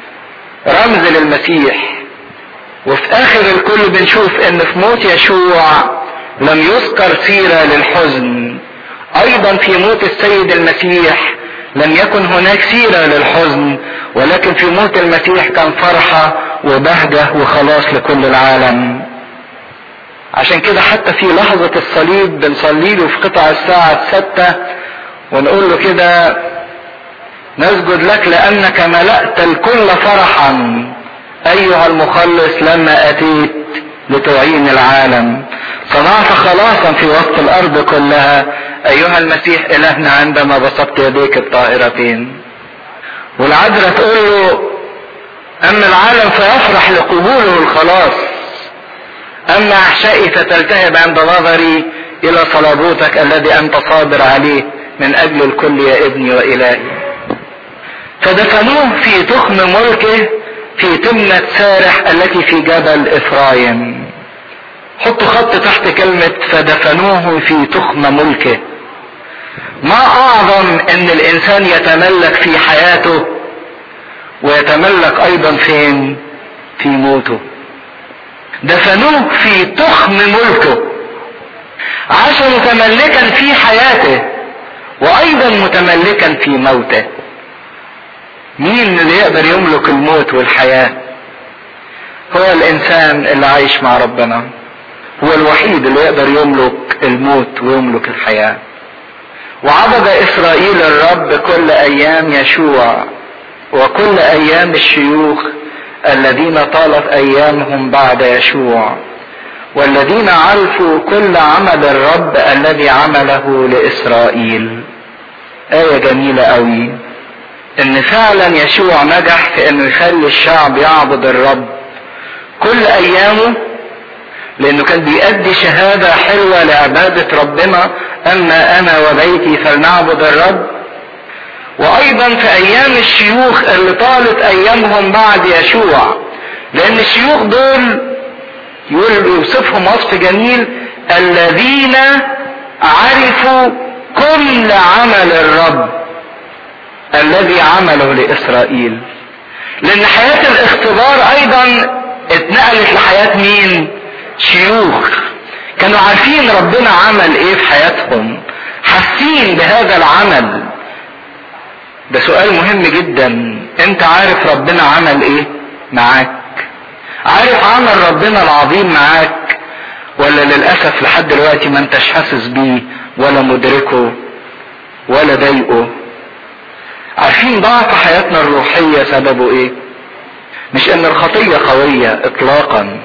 رمز للمسيح وفي اخر الكل بنشوف ان في موت يشوع لم يذكر سيرة للحزن ايضا في موت السيد المسيح لم يكن هناك سيرة للحزن ولكن في موت المسيح كان فرحة وبهجة وخلاص لكل العالم عشان كده حتى في لحظة الصليب بنصلي له في قطع الساعة الستة ونقول له كده نسجد لك لأنك ملأت الكل فرحا أيها المخلص لما أتيت لتعين العالم صنعت خلاصا في وسط الأرض كلها أيها المسيح إلهنا عندما بسطت يديك الطائرتين والعذراء تقول له أما العالم فيفرح لقبوله الخلاص أما أحشائي فتلتهب عند نظري إلى صلابوتك الذي أنت صابر عليه من أجل الكل يا ابني وإلهي فدفنوه في تخم ملكه في تمنة سارح التي في جبل إفرايم حطوا خط تحت كلمة فدفنوه في تخم ملكه ما أعظم أن الإنسان يتملك في حياته ويتملك أيضا فين في موته دفنوه في تخم ملكه عاش متملكا في حياته وايضا متملكا في موته مين اللي يقدر يملك الموت والحياة هو الانسان اللي عايش مع ربنا هو الوحيد اللي يقدر يملك الموت ويملك الحياة وعبد اسرائيل الرب كل ايام يشوع وكل ايام الشيوخ الذين طالت ايامهم بعد يشوع والذين عرفوا كل عمل الرب الذي عمله لاسرائيل آية جميلة قوي ان فعلا يشوع نجح في انه يخلي الشعب يعبد الرب كل ايامه لانه كان بيأدي شهادة حلوة لعبادة ربنا اما انا وبيتي فلنعبد الرب وايضا في ايام الشيوخ اللي طالت ايامهم بعد يشوع لان الشيوخ دول يقول يوصفهم وصف جميل الذين عرفوا كل عمل الرب الذي عمله لاسرائيل لان حياة الاختبار ايضا اتنقلت لحياة مين شيوخ كانوا عارفين ربنا عمل ايه في حياتهم حاسين بهذا العمل ده سؤال مهم جدا انت عارف ربنا عمل ايه معاك عارف عمل ربنا العظيم معاك ولا للاسف لحد دلوقتي ما انتش حاسس بيه ولا مدركه ولا ضايقه عارفين ضعف حياتنا الروحية سببه ايه مش ان الخطية قوية اطلاقا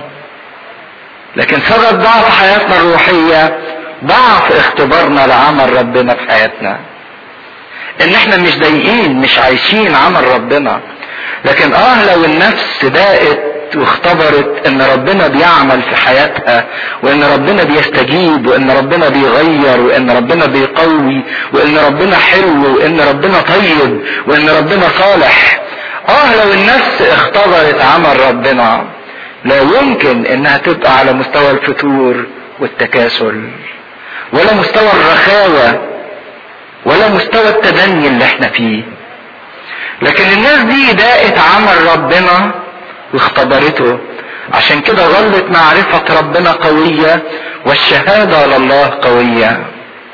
لكن سبب ضعف حياتنا الروحية ضعف اختبارنا لعمل ربنا في حياتنا ان احنا مش ضايقين مش عايشين عمل ربنا لكن اه لو النفس ضاقت واختبرت ان ربنا بيعمل في حياتها وان ربنا بيستجيب وان ربنا بيغير وان ربنا بيقوي وان ربنا حلو وان ربنا طيب وان ربنا صالح اه لو النفس اختبرت عمل ربنا لا يمكن انها تبقى على مستوى الفتور والتكاسل ولا مستوى الرخاوة ولا مستوى التدني اللي احنا فيه لكن الناس دي داقت عمل ربنا واختبرته عشان كده ظلت معرفة ربنا قوية والشهادة لله قوية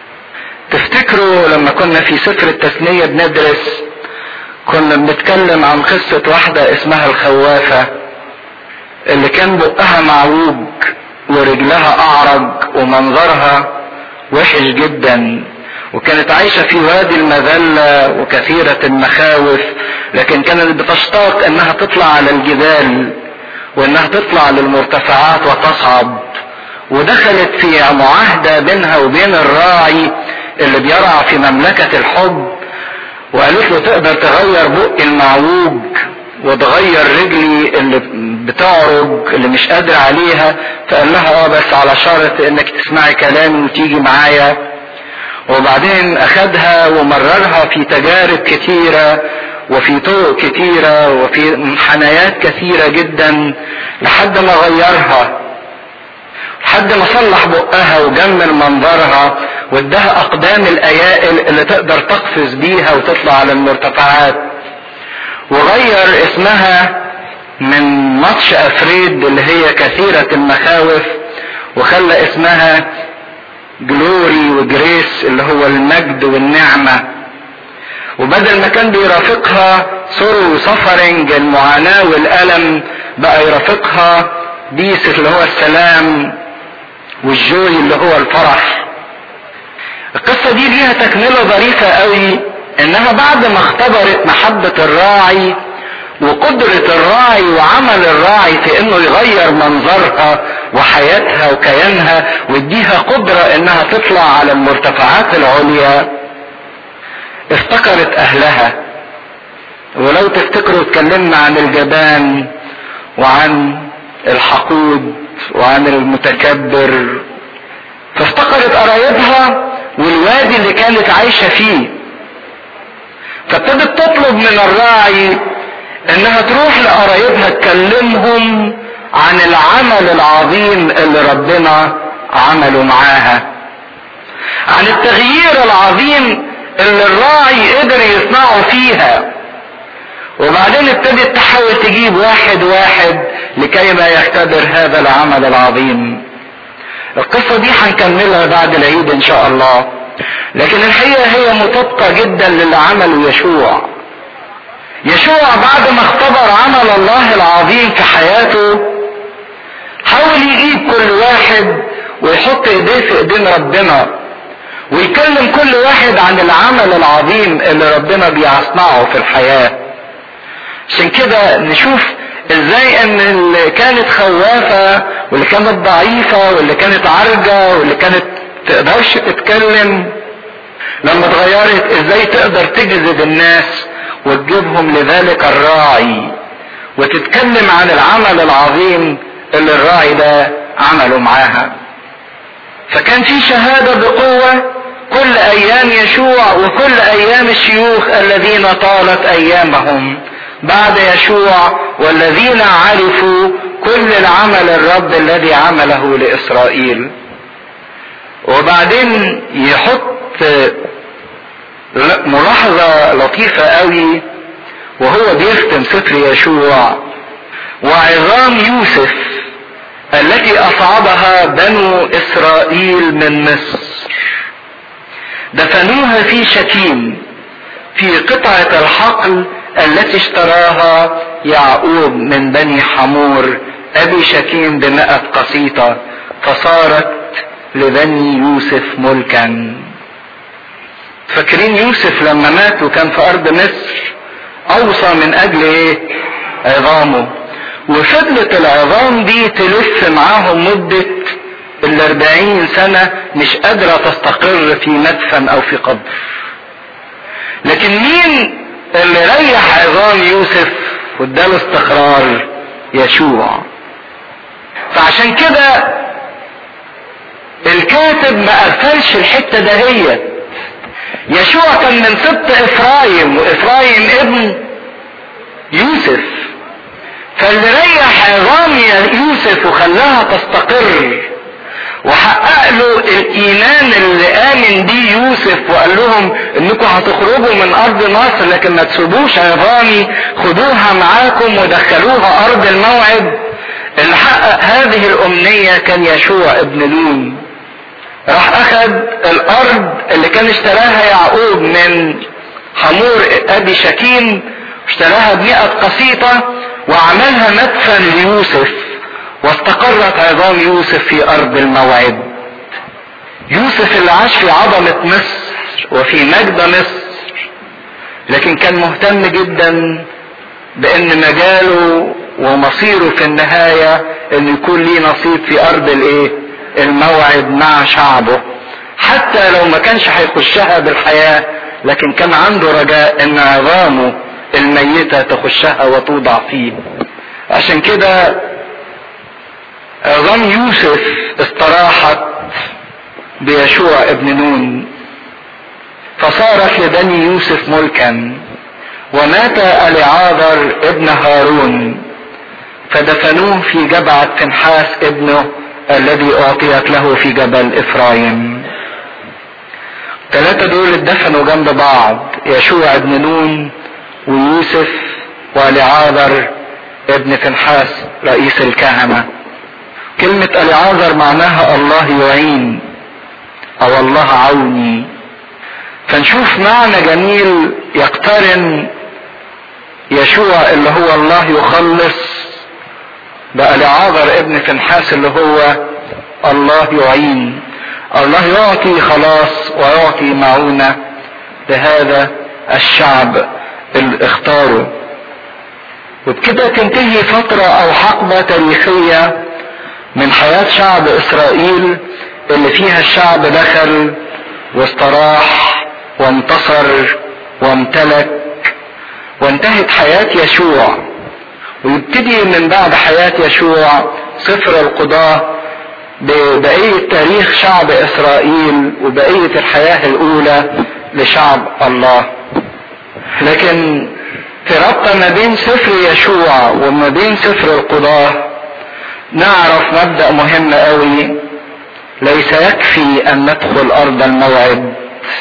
تفتكروا لما كنا في سفر التثنية بندرس كنا بنتكلم عن قصة واحدة اسمها الخوافة اللي كان بقها معوج ورجلها اعرج ومنظرها وحش جدا وكانت عايشة في وادي المذلة وكثيرة المخاوف لكن كانت بتشتاق انها تطلع على الجبال وانها تطلع للمرتفعات وتصعد ودخلت في معاهدة بينها وبين الراعي اللي بيرعى في مملكة الحب وقالت له تقدر تغير بق المعوج وتغير رجلي اللي بتعرج اللي مش قادر عليها فقال لها اه بس على شرط انك تسمعي كلامي وتيجي معايا وبعدين اخدها ومررها في تجارب كتيرة وفي طرق كتيرة وفي منحنيات كثيرة جدا لحد ما غيرها لحد ما صلح بقها وجمل منظرها وادها اقدام الايائل اللي تقدر تقفز بيها وتطلع على المرتفعات وغير اسمها من ماتش افريد اللي هي كثيرة المخاوف وخلى اسمها جلوري وجريس اللي هو المجد والنعمة وبدل ما كان بيرافقها سورو وسفرنج المعاناة والألم بقى يرافقها بيس اللي هو السلام والجوي اللي هو الفرح القصة دي ليها تكملة ظريفة قوي انها بعد ما اختبرت محبة الراعي وقدرة الراعي وعمل الراعي في انه يغير منظرها وحياتها وكيانها ويديها قدرة انها تطلع على المرتفعات العليا افتكرت اهلها ولو تفتكروا اتكلمنا عن الجبان وعن الحقود وعن المتكبر فافتكرت قرايبها والوادي اللي كانت عايشة فيه فابتدت تطلب من الراعي انها تروح لقرايبها تكلمهم عن العمل العظيم اللي ربنا عمله معاها عن التغيير العظيم اللي الراعي قدر يصنعه فيها وبعدين ابتدت تحاول تجيب واحد واحد لكي ما يختبر هذا العمل العظيم القصة دي هنكملها بعد العيد ان شاء الله لكن الحقيقة هي مطابقة جدا للي عمله يشوع يشوع بعد ما اختبر عمل الله العظيم في حياته حاول يجيب كل واحد ويحط ايديه في ايدين ربنا ويكلم كل واحد عن العمل العظيم اللي ربنا بيصنعه في الحياة عشان كده نشوف ازاي ان اللي كانت خوافة واللي كانت ضعيفة واللي كانت عرجة واللي كانت تقدرش تتكلم لما اتغيرت ازاي تقدر تجذب الناس وتجيبهم لذلك الراعي وتتكلم عن العمل العظيم اللي الراعي ده عمله معاها فكان في شهادة بقوة كل ايام يشوع وكل ايام الشيوخ الذين طالت ايامهم بعد يشوع والذين عرفوا كل العمل الرب الذي عمله لاسرائيل وبعدين يحط ملاحظة لطيفة قوي وهو بيختم سفر يشوع وعظام يوسف التي اصعدها بنو اسرائيل من مصر دفنوها في شكيم في قطعة الحقل التي اشتراها يعقوب من بني حمور ابي شكيم بمئة قسيطة فصارت لبني يوسف ملكا فاكرين يوسف لما مات وكان في ارض مصر اوصى من اجل ايه عظامه وفضلت العظام دي تلف معاهم مدة الاربعين سنة مش قادرة تستقر في مدفن او في قبر لكن مين اللي ريح عظام يوسف واداله استقرار يشوع فعشان كده الكاتب ما قفلش الحتة دهيت يشوع كان من سبط افرايم وافرايم ابن يوسف فاللي ريح عظام يوسف وخلاها تستقر وحقق له الايمان اللي امن بيه يوسف وقال لهم انكم هتخرجوا من ارض مصر لكن ما تسيبوش عظامي خدوها معاكم ودخلوها ارض الموعد اللي حقق هذه الامنية كان يشوع ابن نون راح اخد الارض اللي كان اشتراها يعقوب من حمور ابي شكيم اشتراها بمئة قسيطة وعملها مدفن ليوسف واستقرت عظام يوسف في ارض الموعد يوسف اللي عاش في عظمة مصر وفي مجد مصر لكن كان مهتم جدا بان مجاله ومصيره في النهاية ان يكون ليه نصيب في ارض الايه الموعد مع شعبه حتى لو ما كانش هيخشها بالحياة لكن كان عنده رجاء ان عظامه الميتة تخشها وتوضع فيه عشان كده عظام يوسف استراحت بيشوع ابن نون فصارت لبني يوسف ملكا ومات العاذر ابن هارون فدفنوه في جبعة فنحاس ابنه الذي اعطيت له في جبل افرايم ثلاثة دول اتدفنوا جنب بعض يشوع ابن نون ويوسف ولعاذر ابن فنحاس رئيس الكهنة كلمة العاذر معناها الله يعين او الله عوني فنشوف معنى جميل يقترن يشوع اللي هو الله يخلص بقى لعاذر ابن فنحاس اللي هو الله يعين الله يعطي خلاص ويعطي معونة لهذا الشعب اللي اختاره وبكده تنتهي فترة او حقبة تاريخية من حياة شعب اسرائيل اللي فيها الشعب دخل واستراح وانتصر وامتلك وانتهت حياة يشوع ويبتدي من بعد حياة يشوع سفر القضاة ببقية تاريخ شعب اسرائيل وبقية الحياة الاولى لشعب الله لكن في ربط ما بين سفر يشوع وما بين سفر القضاة نعرف مبدأ مهم قوي ليس يكفي ان ندخل ارض الموعد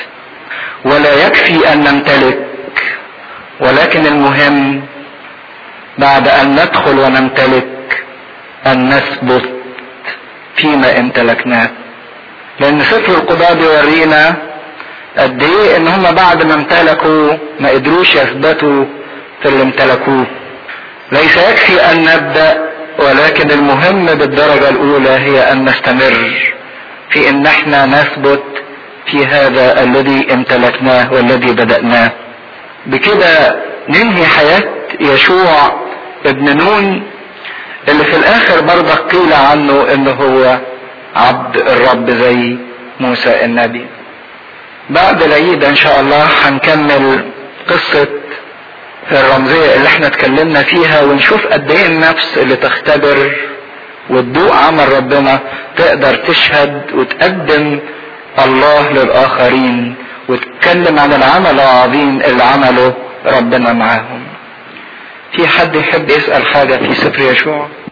ولا يكفي ان نمتلك ولكن المهم بعد ان ندخل ونمتلك ان نثبت فيما امتلكناه لان سفر القضاء بيورينا قد ايه ان هم بعد ما امتلكوا ما قدروش يثبتوا في اللي امتلكوه ليس يكفي ان نبدأ ولكن المهم بالدرجة الاولى هي ان نستمر في ان احنا نثبت في هذا الذي امتلكناه والذي بدأناه بكده ننهي حياة يشوع ابن نون اللي في الاخر برضك قيل عنه انه هو عبد الرب زي موسى النبي بعد العيد ان شاء الله هنكمل قصة الرمزية اللي احنا اتكلمنا فيها ونشوف قد ايه النفس اللي تختبر وتدوق عمل ربنا تقدر تشهد وتقدم الله للآخرين وتتكلم عن العمل العظيم اللي عمله ربنا معاهم في حد يحب يسأل حاجة في سفر يشوع